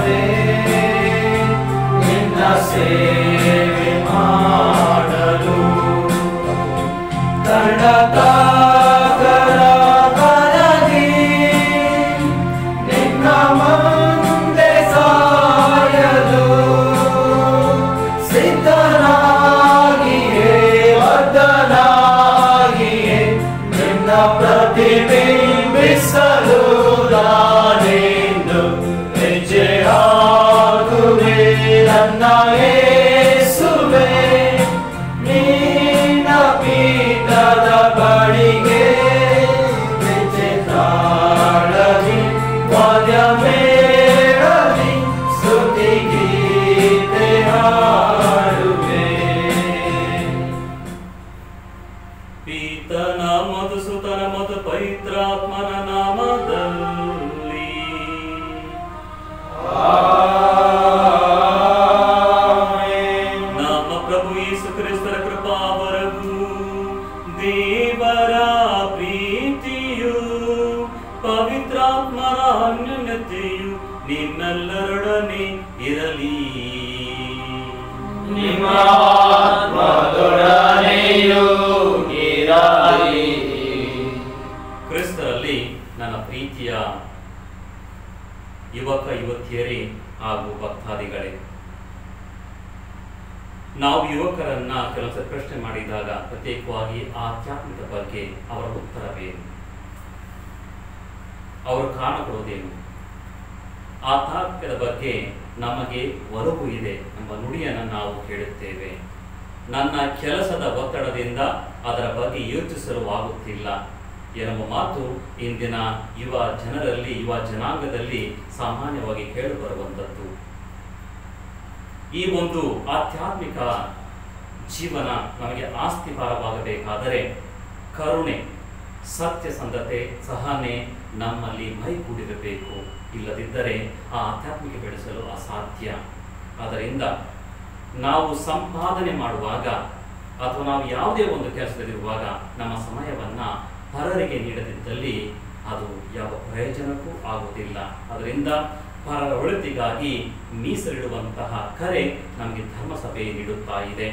ಮರೆಯದೆ ನಿನ್ನ ಸೇವೆ ಮಾಡಲು ಕರ್ಣಕಾಕರ ಕರಗಿ ನಿನ್ನ ಮುಂದೆ ಸಾಯಲು ಸಿದ್ಧನಾಗಿಯೇ ಬದ್ಧನಾಗಿಯೇ ನಿನ್ನ ಪ್ರತಿಬಿಂಬಿಸಲು ನಾನೆಂದು ಹೆಜ್ಜೆ ಹಾಕುವೆ ನನ್ನ ಯೇಸುವೆ ನಿನ್ನ ಪೀಠದ ಬಳಿಗೆ ಹೆಜ್ಜೆ ತಾಳಲಿ ವಾದ್ಯ ಮೇಳಲಿ ಸ್ತುತಿ ಗೀತೆ ಹಾಡುವೆ ಪೀತನ ಮಧುಸುತನ ಮಧು ಪವಿತ್ರಾತ್ಮನ ನಾಮದಲ್ಲಿ ನಮ್ಮ ಪ್ರಭು ಯೇಸು ಕ್ರಿಸ್ತರ ಕೃಪಾವರವು ದೇವರ ಪ್ರೀತಿಯು ಪವಿತ್ರಾತ್ಮರ ಅನ್ಯೋನ್ಯತೆಯು ನಿಮ್ಮೆಲ್ಲರೊಡನೆ ಇರಲಿ ನಿಮ್ಮ ಆತ್ಮದೊಡನೆಯೂ ಇರಲಿ ಕ್ರಿಸ್ತರಲ್ಲಿ ನನ್ನ ಪ್ರೀತಿಯ ಯುವಕ ಯುವತಿಯರೇ ಹಾಗೂ ಭಕ್ತಾದಿಗಳೇ ನಾವು ಯುವಕರನ್ನ ಕೆಲಸ ಪ್ರಶ್ನೆ ಮಾಡಿದಾಗ ಪ್ರತ್ಯೇಕವಾಗಿ ಆಧ್ಯಾತ್ಮಿಕ ಬಗ್ಗೆ ಅವರ ಉತ್ತರವೇನು ಅವರು ಕಾರಣ ಕೊಡುವುದೇನು ಆಧ್ಯಾತ್ಮಿಕದ ಬಗ್ಗೆ ನಮಗೆ ಒಲವು ಇದೆ ಎಂಬ ನುಡಿಯನ್ನು ನಾವು ಕೇಳುತ್ತೇವೆ ನನ್ನ ಕೆಲಸದ ಒತ್ತಡದಿಂದ ಅದರ ಬಗ್ಗೆ ಯೋಚಿಸಲು ಆಗುತ್ತಿಲ್ಲ ಎನ್ನುವ ಮಾತು ಇಂದಿನ ಯುವ ಜನರಲ್ಲಿ ಯುವ ಜನಾಂಗದಲ್ಲಿ ಸಾಮಾನ್ಯವಾಗಿ ಕೇಳಿಬರುವಂಥದ್ದು ಈ ಒಂದು ಆಧ್ಯಾತ್ಮಿಕ ಜೀವನ ನಮಗೆ ಆಸ್ತಿಪಾರವಾಗಬೇಕಾದರೆ ಕರುಣೆ ಸತ್ಯಸಂಧತೆ ಸಹನೆ ನಮ್ಮಲ್ಲಿ ಮೈಗೂಡಿರಬೇಕು ಇಲ್ಲದಿದ್ದರೆ ಆ ಆಧ್ಯಾತ್ಮಿಕ ಬೆಳೆಸಲು ಅಸಾಧ್ಯ ಆದ್ದರಿಂದ ನಾವು ಸಂಪಾದನೆ ಮಾಡುವಾಗ ಅಥವಾ ನಾವು ಯಾವುದೇ ಒಂದು ಕೆಲಸದಲ್ಲಿರುವಾಗ ನಮ್ಮ ಸಮಯವನ್ನ ಪರರಿಗೆ ನೀಡದಿದ್ದಲ್ಲಿ ಅದು ಯಾವ ಪ್ರಯೋಜನಕ್ಕೂ ಆಗುವುದಿಲ್ಲ ಅದರಿಂದ ಪರರ ಒಳಿತಿಗಾಗಿ ಮೀಸಲಿಡುವಂತಹ ಕರೆ ನಮಗೆ ಧರ್ಮಸಭೆ ನೀಡುತ್ತಾ ಇದೆ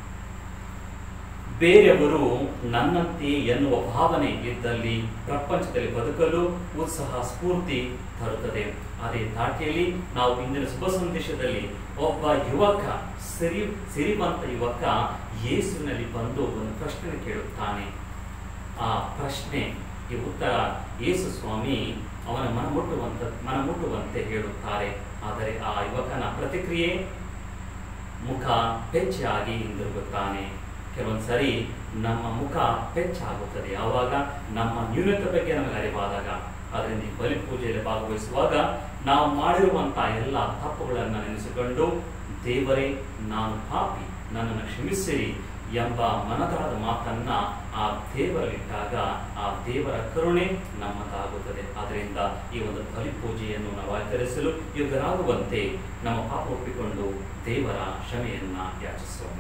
ಬೇರೆಯವರು ನನ್ನಂತೆ ಎನ್ನುವ ಭಾವನೆ ಇದ್ದಲ್ಲಿ ಪ್ರಪಂಚದಲ್ಲಿ ಬದುಕಲು ಉತ್ಸಾಹ ಸ್ಫೂರ್ತಿ ತರುತ್ತದೆ ಅದೇ ದಾಟಿಯಲ್ಲಿ ನಾವು ಇಂದಿನ ಶುಭ ಸಂದೇಶದಲ್ಲಿ ಒಬ್ಬ ಯುವಕ ಸಿರಿ ಸಿರಿವಂತ ಯುವಕ ಯೇಸುವಿನಲ್ಲಿ ಬಂದು ಒಂದು ಪ್ರಶ್ನೆ ಕೇಳುತ್ತಾನೆ ಆ ಪ್ರಶ್ನೆ ಈ ಉತ್ತರ ಯೇಸು ಸ್ವಾಮಿ ಅವನ ಮನಮುಟ್ಟುವಂತ ಮನಮುಟ್ಟುವಂತೆ ಹೇಳುತ್ತಾರೆ ಆದರೆ ಆ ಯುವಕನ ಪ್ರತಿಕ್ರಿಯೆ ಮುಖ ಪೆಚ್ಚಾಗಿ ಹಿಂದಿರುಗುತ್ತಾನೆ ಕೆಲವೊಂದು ಸರಿ ನಮ್ಮ ಮುಖ ಪೆಚ್ಚಾಗುತ್ತದೆ ಆವಾಗ ನಮ್ಮ ನ್ಯೂನತೆ ಬಗ್ಗೆ ನಮಗೆ ಅರಿವಾದಾಗ ಅದರಿಂದ ಈ ಬಲಿ ಪೂಜೆಯಲ್ಲಿ ಭಾಗವಹಿಸುವಾಗ ನಾವು ಮಾಡಿರುವಂತಹ ಎಲ್ಲ ತಪ್ಪುಗಳನ್ನು ನೆನೆಸಿಕೊಂಡು ದೇವರೇ ನಾನು ಪಾಪಿ ನನ್ನನ್ನು ಕ್ಷಮಿಸಿರಿ ಎಂಬ ಮನದಾದ ಮಾತನ್ನ ಆ ದೇವರಲ್ಲಿಟ್ಟಾಗ ಆ ದೇವರ ಕರುಣೆ ನಮ್ಮದಾಗುತ್ತದೆ ಆದ್ದರಿಂದ ಈ ಒಂದು ಬಲಿ ಪೂಜೆಯನ್ನು ನಾವು ಆಚರಿಸಲು ಯೋಗ್ಯರಾಗುವಂತೆ ನಮ್ಮ ಪಾಪ ಒಪ್ಪಿಕೊಂಡು ದೇವರ ಕ್ಷಮೆಯನ್ನ ಯಾಚಿಸೋಣ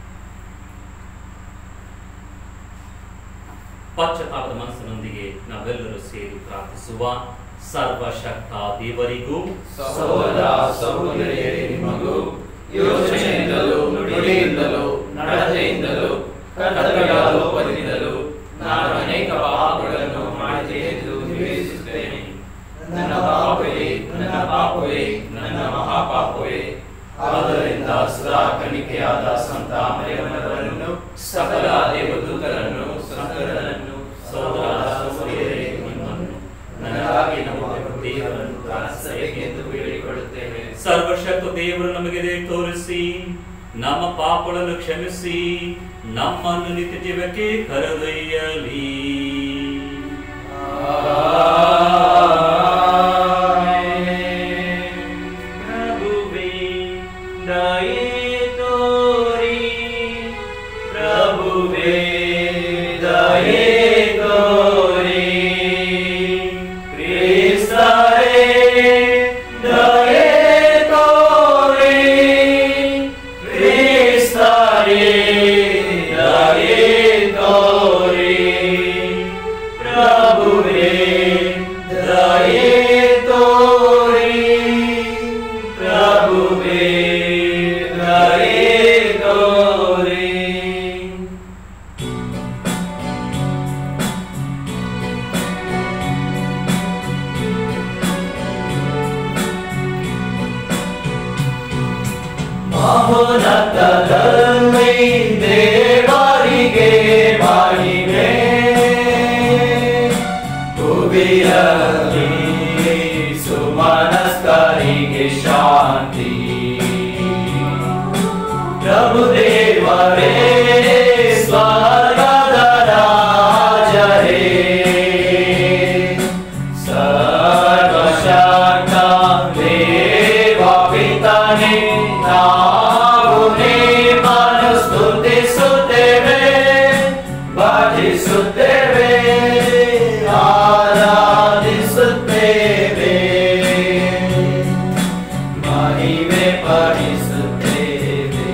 ಪಶ್ಚಾತ್ತಾಪದ ಮನಸ್ಸಿನೊಂದಿಗೆ ನಾವೆಲ್ಲರೂ ಸೇರಿ ಪ್ರಾರ್ಥಿಸುವ ಸರ್ವಶಕ್ತ ದೇವರಿಗೂ ಸಹೋದರ ಸಹೋದರಿಯರೇ ನಿಮಗೂ ಯೋಚನೆಯಿಂದಲೂ ನುಡಿಯಿಂದಲೂ ನಡತೆಯಿಂದಲೂ ಕರ್ತವ್ಯ ಲೋಪದಿಂದಲೂ ನಾನು ಅನೇಕ ಪಾಪಗಳನ್ನು ಮಾಡಿದೆ ಎಂದು ನಿವೇದಿಸುತ್ತೇನೆ ನನ್ನ ಪಾಪವೇ ನನ್ನ ಪಾಪವೇ ನನ್ನ ಮಹಾಪಾಪವೇ ಆದ್ದರಿಂದ ಸದಾ ಕಣಿಕೆಯಾದ ಸಂತ ಮರಿಯಮ್ಮನವರನ್ನು ಸಕಲ ದೇವದೂತರನ್ನು ಸಂತರನ್ನು ಸಹೋದರ ಸಹೋದರಿಯರೇ ನಿಮ್ಮನ್ನು ನನಗಾಗಿ ನಮ್ಮ ದೇವರನ್ನು ಪ್ರಾರ್ಥಿಸಬೇಕೆಂದು ಬೇಡಿಕೊಳ್ಳುತ್ತೇವೆ ಸರ್ವಶಕ್ತ ದೇವರು ನಮಗೆ ದಯೆ ತೋರಿಸಿ ನಮ್ಮ ಪಾಪಗಳನ್ನು ಕ್ಷಮಿಸಿ ನಮ್ಮನ್ನು ನಿತ್ಯ ಜೀವಕ್ಕೆ ಕರೆದೊಯ್ಯಲಿ ಪ್ರಭುವೇ ದಯೆ ತೋರಿ ಪ್ರಭುವೇ ದಯೆ ತೋರಿ ಕ್ರಿಸ್ತರೇ ದಯೆ ತೋರಿ ಕ್ರಿಸ್ತರೇ ದಯೆ ತೋರಿ ಪ್ರಭುವೇ ದಯೆ ದಯೆ ತೋರಿ ಮಹೋನ್ನತದಲ್ಲಿ ದೇವರಿಗೆ ಮಹಿಮೆ ಭುವಿಯಲ್ಲಿ ಸುಮನಸ್ಕರಿಗೆ ಶಾಂತಿ ಪ್ರಭು ದೇವರೇ ಸ್ವರ್ಗದ ರಾಜರೇ ಸರ್ವಶಕ್ತ ದೇವ ಪಿತನೇ ನಾವು ನಿಮ್ಮನ್ನು ಸ್ತುತಿಸುತ್ತೇವೆ ಭಜಿಸುತ್ತೇವೆ ಆರಾಧಿಸುತ್ತೇವೆ ಮಹಿಮೆ ಪಡಿಸುತ್ತೇವೆ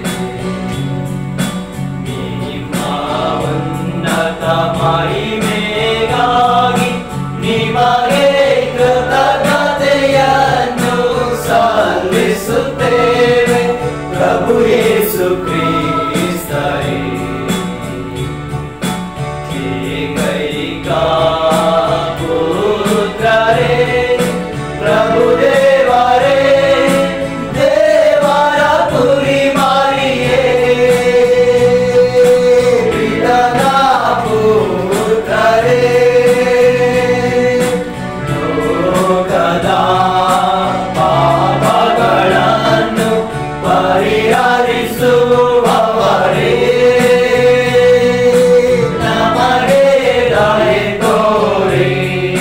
ನಿಮ್ಮ ಉನ್ನತ ಮಹಿಮೆಗಾಗಿ ನಿಮಗೆ ಕೃತಜ್ಞತೆಯನ್ನು ಸಲ್ಲಿಸುತ್ತೇವೆ ಪ್ರಭು ಯೇಸು ಕ್ರಿಸ್ತರೇ ಏಕೈಕ ಪುತ್ರರೇ ಪ್ರಭು ದೇವರೇ ದೇವರ ಪುರಿ ಮಾರಿಯೇ ಬಿಡನ ಪುತ್ರರೇ ಲೋಕದ ಪಾಪಗಳನ್ನು ಪರಿಹರಿಸುವವರೇ ನಮಗೆ ದಯೆ ತೋರಿ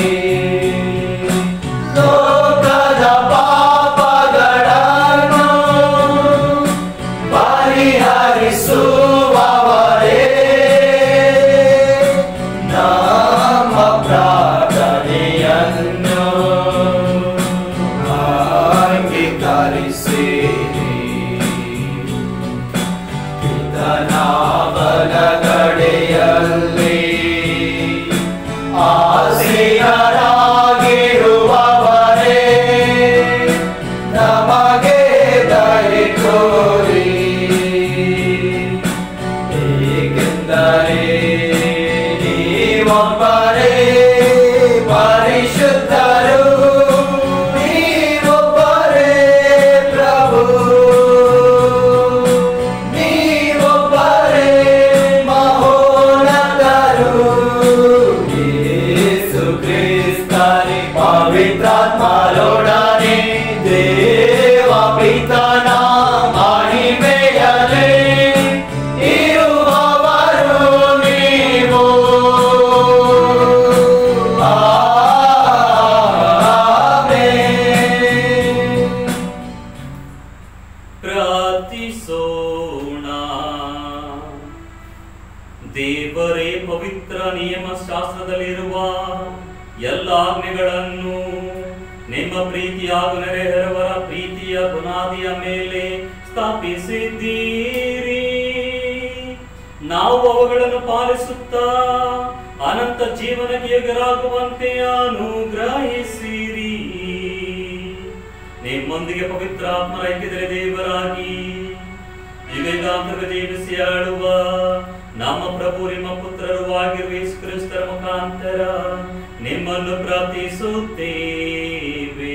ಲೋಕದ ಪಾಪಗಳನ್ನು ಪರಿಹರಿಸುವವರೇ ನಮ್ಮ ಪ್ರಾರ್ಥನೆಯನ್ನು ಅಂಗೀಕರಿಸಿರಿ ಪಿತನ ಬಲಗಡೆಯಲ್ಲಿ ಆಸೆಯರಾಗಿರುವವರೇ ನಮಗೆ ದಯೆ ತೋರಿ ಏಕೆಂದರೆ ನೀವೊಬ್ಬರೇ ಪರಿಶುದ್ಧರು ನೀವೊಬ್ಬರೇ ಪ್ರಭು ನೀವೊಬ್ಬರೇ ಮಹೋನ್ನತರು ಯೇಸು ಕ್ರಿಸ್ತನೇ ಪವಿತ್ರಾತ್ಮರೊಡನೆ ದೇವ ಪಿತನ ಮಹಿಮೆಯಲ್ಲಿ ಇರುವವರು ನೀವು ಆಮೆನ್. ಪ್ರಾರ್ಥಿಸೋಣ ದೇವರೇ ಪವಿತ್ರ ನಿಯಮ ಶಾಸ್ತ್ರದಲ್ಲಿರುವ ಎಲ್ಲ ಆಜ್ಞೆಗಳನ್ನು ನಿಮ್ಮ ಪ್ರೀತಿಯ ಹಾಗೂ ನೆರೆಹೊರೆಯವರ ಪ್ರೀತಿಯ ಬುನಾದಿಯ ಮೇಲೆ ಸ್ಥಾಪಿಸಿದ್ದೀರಿ ನಾವು ಅವುಗಳನ್ನು ಪಾಲಿಸುತ್ತಾ ಅನಂತ ಜೀವನಕ್ಕೆ ಯೋಗ್ಯರಾಗುವಂತೆ ಅನುಗ್ರಹಿಸಿರಿ ನಿಮ್ಮೊಂದಿಗೆ ಪವಿತ್ರ ಆತ್ಮರ ಐಕ್ಯದಲ್ಲಿ ದೇವರಾಗಿ ಯುಗಾಂತರ್ಗ ಜೀವಿಸಿ ಆಳುವ ನಮ್ಮ ಪ್ರಭು ನಿಮ್ಮ ಪುತ್ರರು ಆಗಿರುವ ಯೇಸು ಕ್ರಿಸ್ತರ ಮುಖಾಂತರ ನಿಮ್ಮನ್ನು ಪ್ರಾರ್ಥಿಸುತ್ತೇವೆ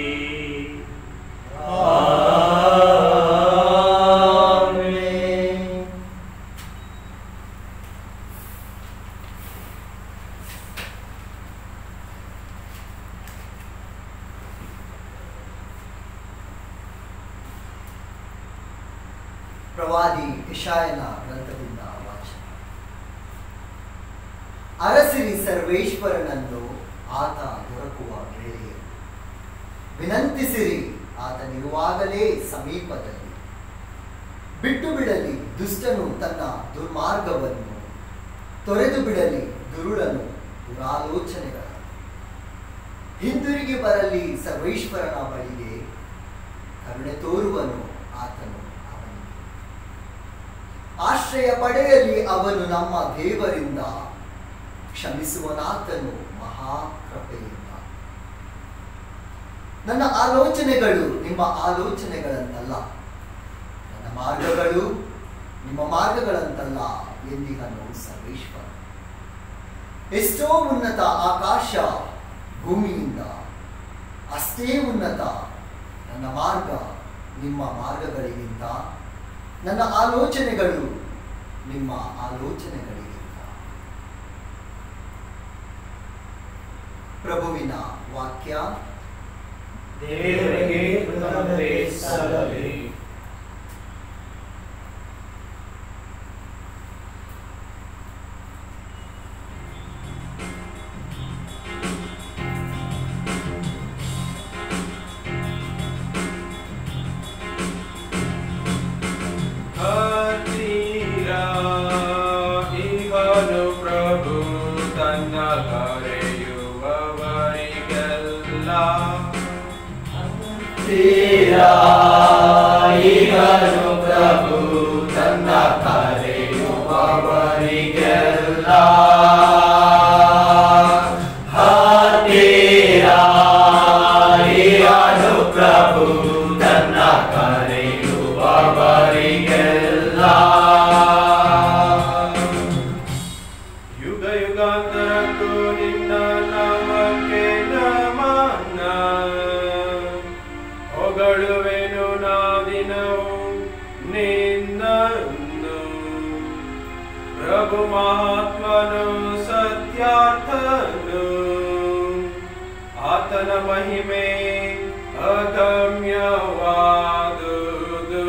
ಆಮೆನ್. ಪ್ರವಾದಿ ಇಶಾಯನ ಗ್ರಂಥದಿಂದ ವಾಚನ ಅರಸಿರಿ ಸರ್ವೇಶ್ವರನನ್ನು ಆತ ದೊರಕುವ ವೇಳೆಯಲ್ಲಿ ವಿನಂತಿಸಿರಿ ಆತನಿರುವಾಗಲೇ ಸಮೀಪದಲ್ಲಿ ಬಿಟ್ಟು ಬಿಡಲಿ ದುಷ್ಟನು ತನ್ನ ದುರ್ಮಾರ್ಗವನ್ನು ತೊರೆದು ಬಿಡಲಿ ದುರುಳನು ದುರಾಲೋಚನೆಗಳ ಹಿಂದಿರುಗಿ ಬರಲಿ ಸರ್ವೇಶ್ವರನ ಬಳಿಗೆ ಕರುಣೆ ತೋರುವನು ಆತನು ಅವನಿಗೆ ಆಶ್ರಯ ಪಡೆಯಲಿ ಅವನು ನಮ್ಮ ದೇವರಿಂದ ಕ್ಷಮಿಸುವನಾತನು ಮಹಾಕೃಪೆಯಿಂದ ನನ್ನ ಆಲೋಚನೆಗಳು ನಿಮ್ಮ ಆಲೋಚನೆಗಳನ್ನಲ್ಲ ಮಾರ್ಗಗಳು ನಿಮ್ಮ ಮಾರ್ಗಗಳಂತಲ್ಲ ಎಂದಿಗನು ಸರ್ವೇಶ್ವರ ಎಷ್ಟೋ ಉನ್ನತ ಆಕಾಶ ಭೂಮಿಯಿಂದ ಅಷ್ಟೇ ಉನ್ನತ ನನ್ನ ಮಾರ್ಗ ನಿಮ್ಮ ಮಾರ್ಗಗಳಿಗಿಂತ ನನ್ನ ಆಲೋಚನೆಗಳು ನಿಮ್ಮ ಆಲೋಚನೆಗಳಿಗಿಂತ ಪ್ರಭುವಿನ ವಾಕ್ಯ ದೇವರಿಗೆ ಕೃತಜ್ಞತೆ ಸಲ್ಲಲಿ ಹತ್ತಿರ ಈಗನು ಪ್ರಭು ತನ್ನ ಕರೆಯುವವರಿಗೆಲ್ಲ ಈಗನು ಪ್ರಭು ತನ್ನ ಕರೆಯುವವರಿಗೆಲ್ಲ ಹತ್ತಿರ ಈಗನು ಪ್ರಭು ತನ್ನ ಕರೆಯುವವರಿಗೆಲ್ಲ ಯುಗ ಯುಗಾಂತರಕ್ಕೂ ನಿನ್ನ ನಾಮಕ್ಕೆ ನಮನ ಹೊಗಳುವೆನು ನಾದಿನವು ನಿನ್ನನ್ನು ಪ್ರಭು ಮಹಾತ್ಮನು ಸತ್ಯಾರ್ಥನು ಆತನ ಮಹಿಮೆ ಅಗಮ್ಯವಾದುದು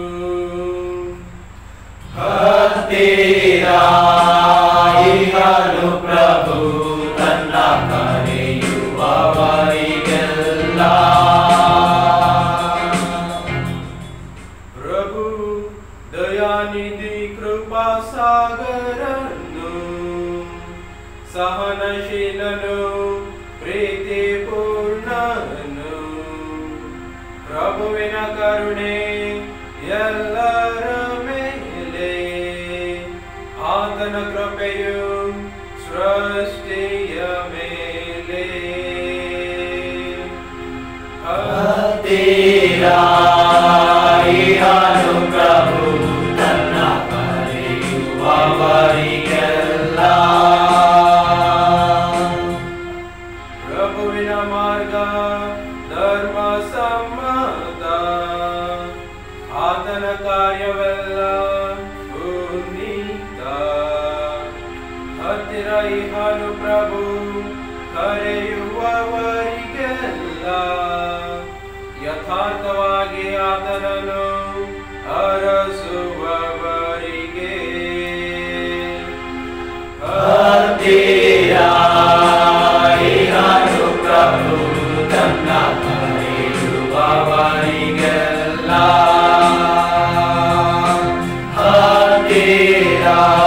ಹತ್ತಿರ ಈಗನು ಪ್ರಭು ತನ್ನ ಕರೆಯುವವರಿಗೆಲ್ಲ ಪ್ರಭು ದಯಾನಿಧಿ ಕೃಪಾ ಸಾಗರನು ಸಹನಶೀಲನು ಪ್ರೀತಿ ಪೂರ್ಣನು ಪ್ರಭುವಿನ ಕರುಣೆ ಎಲ್ಲರ ಮೇಲೆ ಆತನ ಕೃಪೆಯು ಸೃಷ್ಟಿಯ ಮೇಲೆ ಹತ್ತಿರ ಈಗನು ಪ್ರಭು ತನ್ನ ಕರೆಯುವವರಿಗೆಲ್ಲ ಪ್ರಭುವಿನ ಮಾರ್ಗ ಧರ್ಮ ಸಮ್ಮತ ಆತನ ಕಾರ್ಯವೆಲ್ಲ ಪುನೀತ ಹತ್ತಿರ ಇಹನು ಪ್ರಭು ಕರೆಯುವವರಿಗೆಲ್ಲ ಯಥಾರ್ಥವಾಗಿ ಆತನನ್ನು ಅರಸುವವರಿಗೆ ಹತ್ತಿರ ಈಗನು ಪ್ರಭು ತನ್ನ ಕರೆಯುವವರಿಗೆಲ್ಲ ಹತ್ತಿರ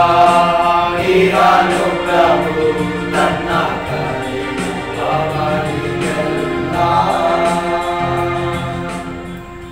ಈಗನು ಪ್ರಭು ತನ್ನ ಕರೆಯುವವರಿಗೆಲ್ಲ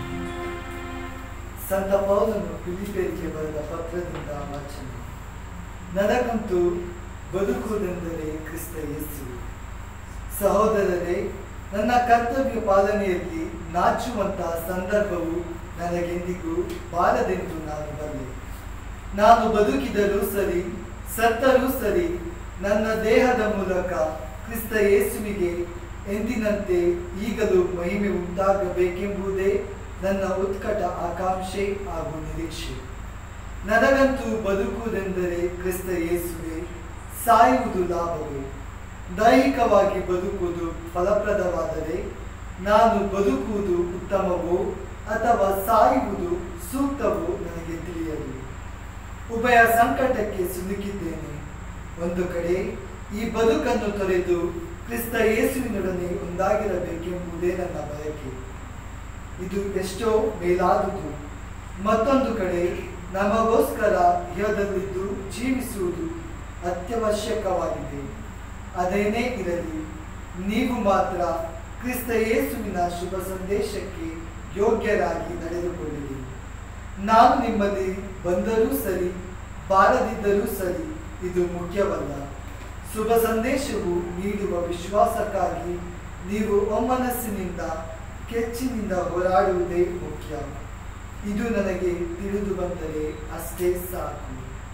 ಸಂತ ಪೌಲನು ಫಿಲಿಪಿಯರಿಗೆ ಬರೆದ ಪತ್ರದಿಂದ ವಾಚನ ನನಗಂತೂ ಬದುಕುವುದೆಂದರೆ ಕ್ರಿಸ್ತ ಯೇಸು ಸಹೋದರರೇ ನನ್ನ ಕರ್ತವ್ಯ ಪಾಲನೆಯಲ್ಲಿ ನಾಚುವಂತಹ ಸಂದರ್ಭವು ನನಗೆಂದಿಗೂ ಬಾರದೆಂದು ನಾನು ಬಲ್ಲೆ ನಾನು ಬದುಕಿದರೂ ಸರಿ ಸತ್ತರೂ ಸರಿ ನನ್ನ ದೇಹದ ಮೂಲಕ ಕ್ರಿಸ್ತ ಯೇಸುವಿಗೆ ಎಂದಿನಂತೆ ಈಗಲೂ ಮಹಿಮೆ ಉಂಟಾಗಬೇಕೆಂಬುದೇ ನನ್ನ ಉತ್ಕಟ ಆಕಾಂಕ್ಷೆ ಹಾಗೂ ನಿರೀಕ್ಷೆ ನನಗಂತೂ ಬದುಕುವುದೆಂದರೆ ಕ್ರಿಸ್ತ ಯೇಸುವೆ ಸಾಯುವುದು ಲಾಭವೇ ದೈಹಿಕವಾಗಿ ಬದುಕುವುದು ಫಲಪ್ರದವಾದರೆ ನಾನು ಬದುಕುವುದು ಉತ್ತಮವೋ ಅಥವಾ ಸಾಯುವುದು ಸೂಕ್ತವೋ ನನಗೆ ತಿಳಿಯದು ಉಭಯ ಸಂಕಟಕ್ಕೆ ಸಿಲುಕಿದ್ದೇನೆ ಒಂದು ಕಡೆ ಈ ಬದುಕನ್ನು ತೊರೆದು ಕ್ರಿಸ್ತ ಯೇಸುವಿನೊಡನೆ ಒಂದಾಗಿರಬೇಕೆಂಬುದೇ ನನ್ನ ಬಯಕೆ ಇದು ಎಷ್ಟೋ ಮೇಲಾದುದು ಮತ್ತೊಂದು ಕಡೆ ನಮಗೋಸ್ಕರ ಇಹದಲ್ಲಿದ್ದು ಜೀವಿಸುವುದು ಅತ್ಯವಶ್ಯಕವಾಗಿದೆ ಅದೇನೇ ಇರಲಿ ನೀವು ಮಾತ್ರ ಕ್ರಿಸ್ತ ಯೇಸುವಿನ ಶುಭ ಸಂದೇಶಕ್ಕೆ ಯೋಗ್ಯರಾಗಿ ನಡೆದುಕೊಳ್ಳಿರಿ ನಾನು ನಿಮ್ಮಲ್ಲಿ ಬಂದರೂ ಸರಿ ಬಾರದಿದ್ದರೂ ಸರಿ ಇದು ಮುಖ್ಯವಲ್ಲ ಶುಭ ಸಂದೇಶವು ನೀಡುವ ವಿಶ್ವಾಸಕ್ಕಾಗಿ ನೀವು ಒಮ್ಮನಸ್ಸಿನಿಂದ ಕೆಚ್ಚಿನಿಂದ ಹೋರಾಡುವುದೇ ಮುಖ್ಯ ಇದು ನನಗೆ ತಿಳಿದು ಬಂದರೆ ಅಷ್ಟೇ ಸಾಕು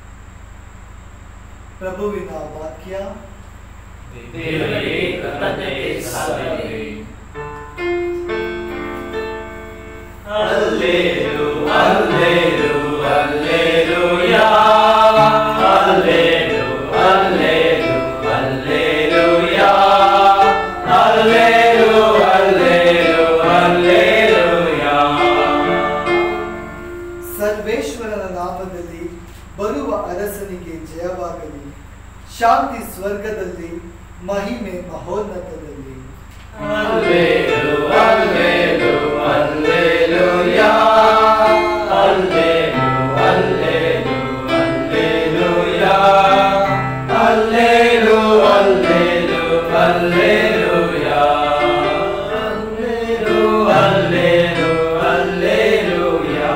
ಪ್ರಭುವಿನ ವಾಕ್ಯ ದೇವರಿಗೆ ಕೃತಜ್ಞತೆ ಸಲ್ಲಲಿ. ಹಲ್ಲೇಲು, ಹಲ್ಲೇಲು, ಹಲ್ಲೇಲೂಯಾ. ಹಲ್ಲೇಲು, ಹಲ್ಲೇಲು, ಹಲ್ಲೇಲೂಯಾ. ಹಲ್ಲೇಲು, ಹಲ್ಲೇಲು, ಹಲ್ಲೇಲೂಯಾ. ಸರ್ವೇಶ್ವರನ ನಾಮದಲ್ಲಿ ಬರುವ ಅರಸನಿಗೆ ಜಯವಾಗಲಿ ಶಾಂತಿ ಸ್ವರ್ಗದಲ್ಲಿ ಮಹಿಮೆ ಮಹೋನ್ನತದಲ್ಲಿ ಹಲ್ಲೇಲು, ಹಲ್ಲೇಲು, ಹಲ್ಲೇಲೂಯಾ. ಹಲ್ಲೇಲು, ಹಲ್ಲೇಲು, ಹಲ್ಲೇಲೂಯಾ. ಹಲ್ಲೇಲು, ಹಲ್ಲೇಲು, ಹಲ್ಲೇಲೂಯಾ. ಹಲ್ಲೇಲು, ಹಲ್ಲೇಲು, ಹಲ್ಲೇಲೂಯಾ.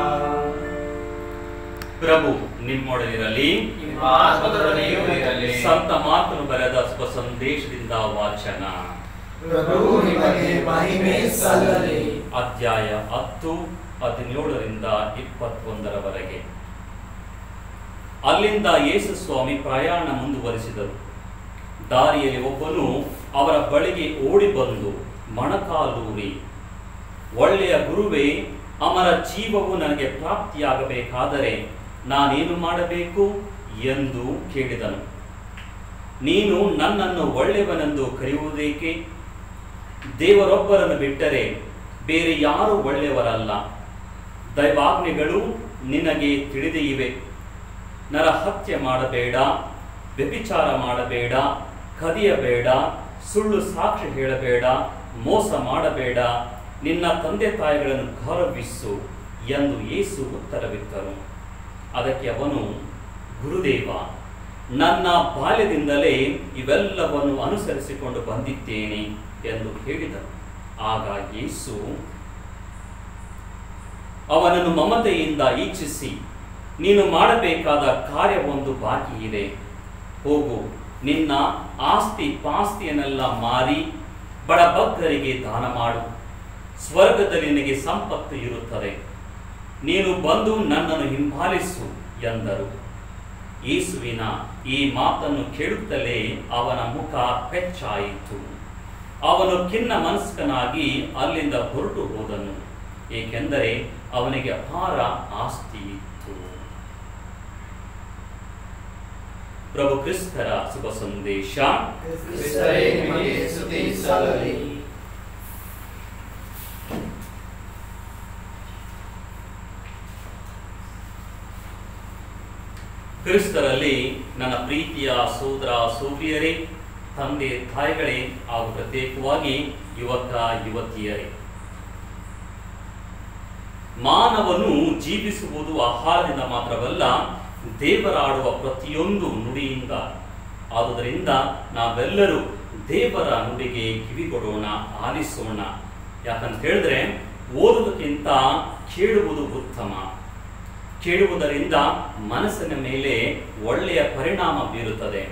ಪ್ರಭು ನಿಮ್ಮೊಡನಿರಲಿ ನಿಮ್ಮ ಆತ್ಮದೊಡನೆಯೂ ಇರಲಿ. ಸಂತ ಮಾತನು ಬರೆದ ಶುಭ ಸಂದೇಶದಿಂದ ವಾಚನ ಪ್ರಭು ನಿಮಗೆ ಮಹಿಮೆ ಸಲ್ಲಲಿ ಅಧ್ಯಾಯ ಹತ್ತು ಹದಿನೇಳರಿಂದ ಇಪ್ಪತ್ತೊಂದರವರೆಗೆ ಅಲ್ಲಿಂದ ಯೇಸು ಸ್ವಾಮಿ ಪ್ರಯಾಣ ಮುಂದುವರಿಸಿದರು ದಾರಿಯಲ್ಲಿ ಒಬ್ಬನು ಅವರ ಬಳಿಗೆ ಓಡಿ ಬಂದು ಮೊಣಕಾಲೂರಿ ಒಳ್ಳೆಯ ಗುರುವೇ ಅಮರ ಜೀವವು ನನಗೆ ಪ್ರಾಪ್ತಿಯಾಗಬೇಕಾದರೆ ನಾನೇನು ಮಾಡಬೇಕು ಎಂದು ಕೇಳಿದನು ನೀನು ನನ್ನನ್ನು ಒಳ್ಳೆಯವನೆಂದು ಕರೆಯುವುದೇಕೆ ದೇವರೊಬ್ಬರನ್ನು ಬಿಟ್ಟರೆ ಬೇರೆ ಯಾರೂ ಒಳ್ಳೆಯವರಲ್ಲ ದೈವಾಜ್ಞೆಗಳು ನಿನಗೆ ತಿಳಿದೇ ಇವೆ ನರ ಹತ್ಯೆ ಮಾಡಬೇಡ ವ್ಯಭಿಚಾರ ಮಾಡಬೇಡ ಕದಿಯಬೇಡ ಸುಳ್ಳು ಸಾಕ್ಷಿ ಹೇಳಬೇಡ ಮೋಸ ಮಾಡಬೇಡ ನಿನ್ನ ತಂದೆ ತಾಯಿಗಳನ್ನು ಗೌರವಿಸು ಎಂದು ಯೇಸು ಉತ್ತರವಿತ್ತರು ಅದಕ್ಕೆ ಅವನು ಗುರುದೇವ ನನ್ನ ಬಾಲ್ಯದಿಂದಲೇ ಇವೆಲ್ಲವನ್ನು ಅನುಸರಿಸಿಕೊಂಡು ಬಂದಿದ್ದೇನೆ ಎಂದು ಹೇಳಿದನು ಆಗ ಯೇಸು ಅವನನ್ನು ಮಮತೆಯಿಂದ ಈಕ್ಷಿಸಿ ನೀನು ಮಾಡಬೇಕಾದ ಕಾರ್ಯವೊಂದು ಬಾಕಿ ಇದೆ ಹೋಗು ನಿನ್ನ ಆಸ್ತಿ ಪಾಸ್ತಿಯನ್ನೆಲ್ಲ ಮಾರಿ ಬಡಬಗ್ಗರಿಗೆ ದಾನ ಮಾಡು ಸ್ವರ್ಗದಲ್ಲಿ ನಿನಗೆ ಸಂಪತ್ತು ಇರುತ್ತದೆ ನೀನು ಬಂದು ನನ್ನನ್ನು ಹಿಂಬಾಲಿಸು ಎಂದರು ಯೇಸುವಿನ ಈ ಮಾತನ್ನು ಕೇಳುತ್ತಲೇ ಅವನ ಮುಖ ಪೆಚ್ಚಾಯಿತು ಅವನು ಖಿನ್ನ ಮನಸ್ಕನಾಗಿ ಅಲ್ಲಿಂದ ಹೊರಟು ಹೋದನು ಏಕೆಂದರೆ ಅವನಿಗೆ ಅಪಾರ ಆಸ್ತಿ ಇತ್ತು ಪ್ರಭು ಕ್ರಿಸ್ತರ ಶುಭ ಸಂದೇಶ ಕ್ರಿಸ್ತರೇ ನಿಮಗೆ ಸ್ತುತಿ ಸಲ್ಲಲಿ. ಕ್ರಿಸ್ತರಲ್ಲಿ ನನ್ನ ಪ್ರೀತಿಯ ಸೋದರ ಸೋದರಿಯರೇ ತಂದೆ ತಾಯಿಗಳೇ ಹಾಗೂ ಪ್ರತ್ಯೇಕವಾಗಿ ಯುವಕ ಯುವತಿಯರೇ ಮಾನವನು ಜೀವಿಸುವುದು ಆಹಾರದಿಂದ ಮಾತ್ರವಲ್ಲ ದೇವರಾಡುವ ಪ್ರತಿಯೊಂದು ನುಡಿಯಿಂದ ಆದುದರಿಂದ ನಾವೆಲ್ಲರೂ ದೇವರ ನುಡಿಗೆ ಕಿವಿಗೊಡೋಣ ಆಲಿಸೋಣ ಯಾಕಂತ ಹೇಳಿದ್ರೆ ಓದುವುದಕ್ಕಿಂತ ಕೇಳುವುದು ಉತ್ತಮ ಕೇಳುವುದರಿಂದ ಮನಸ್ಸಿನ ಮೇಲೆ ಒಳ್ಳೆಯ ಪರಿಣಾಮ ಬೀರುತ್ತದೆ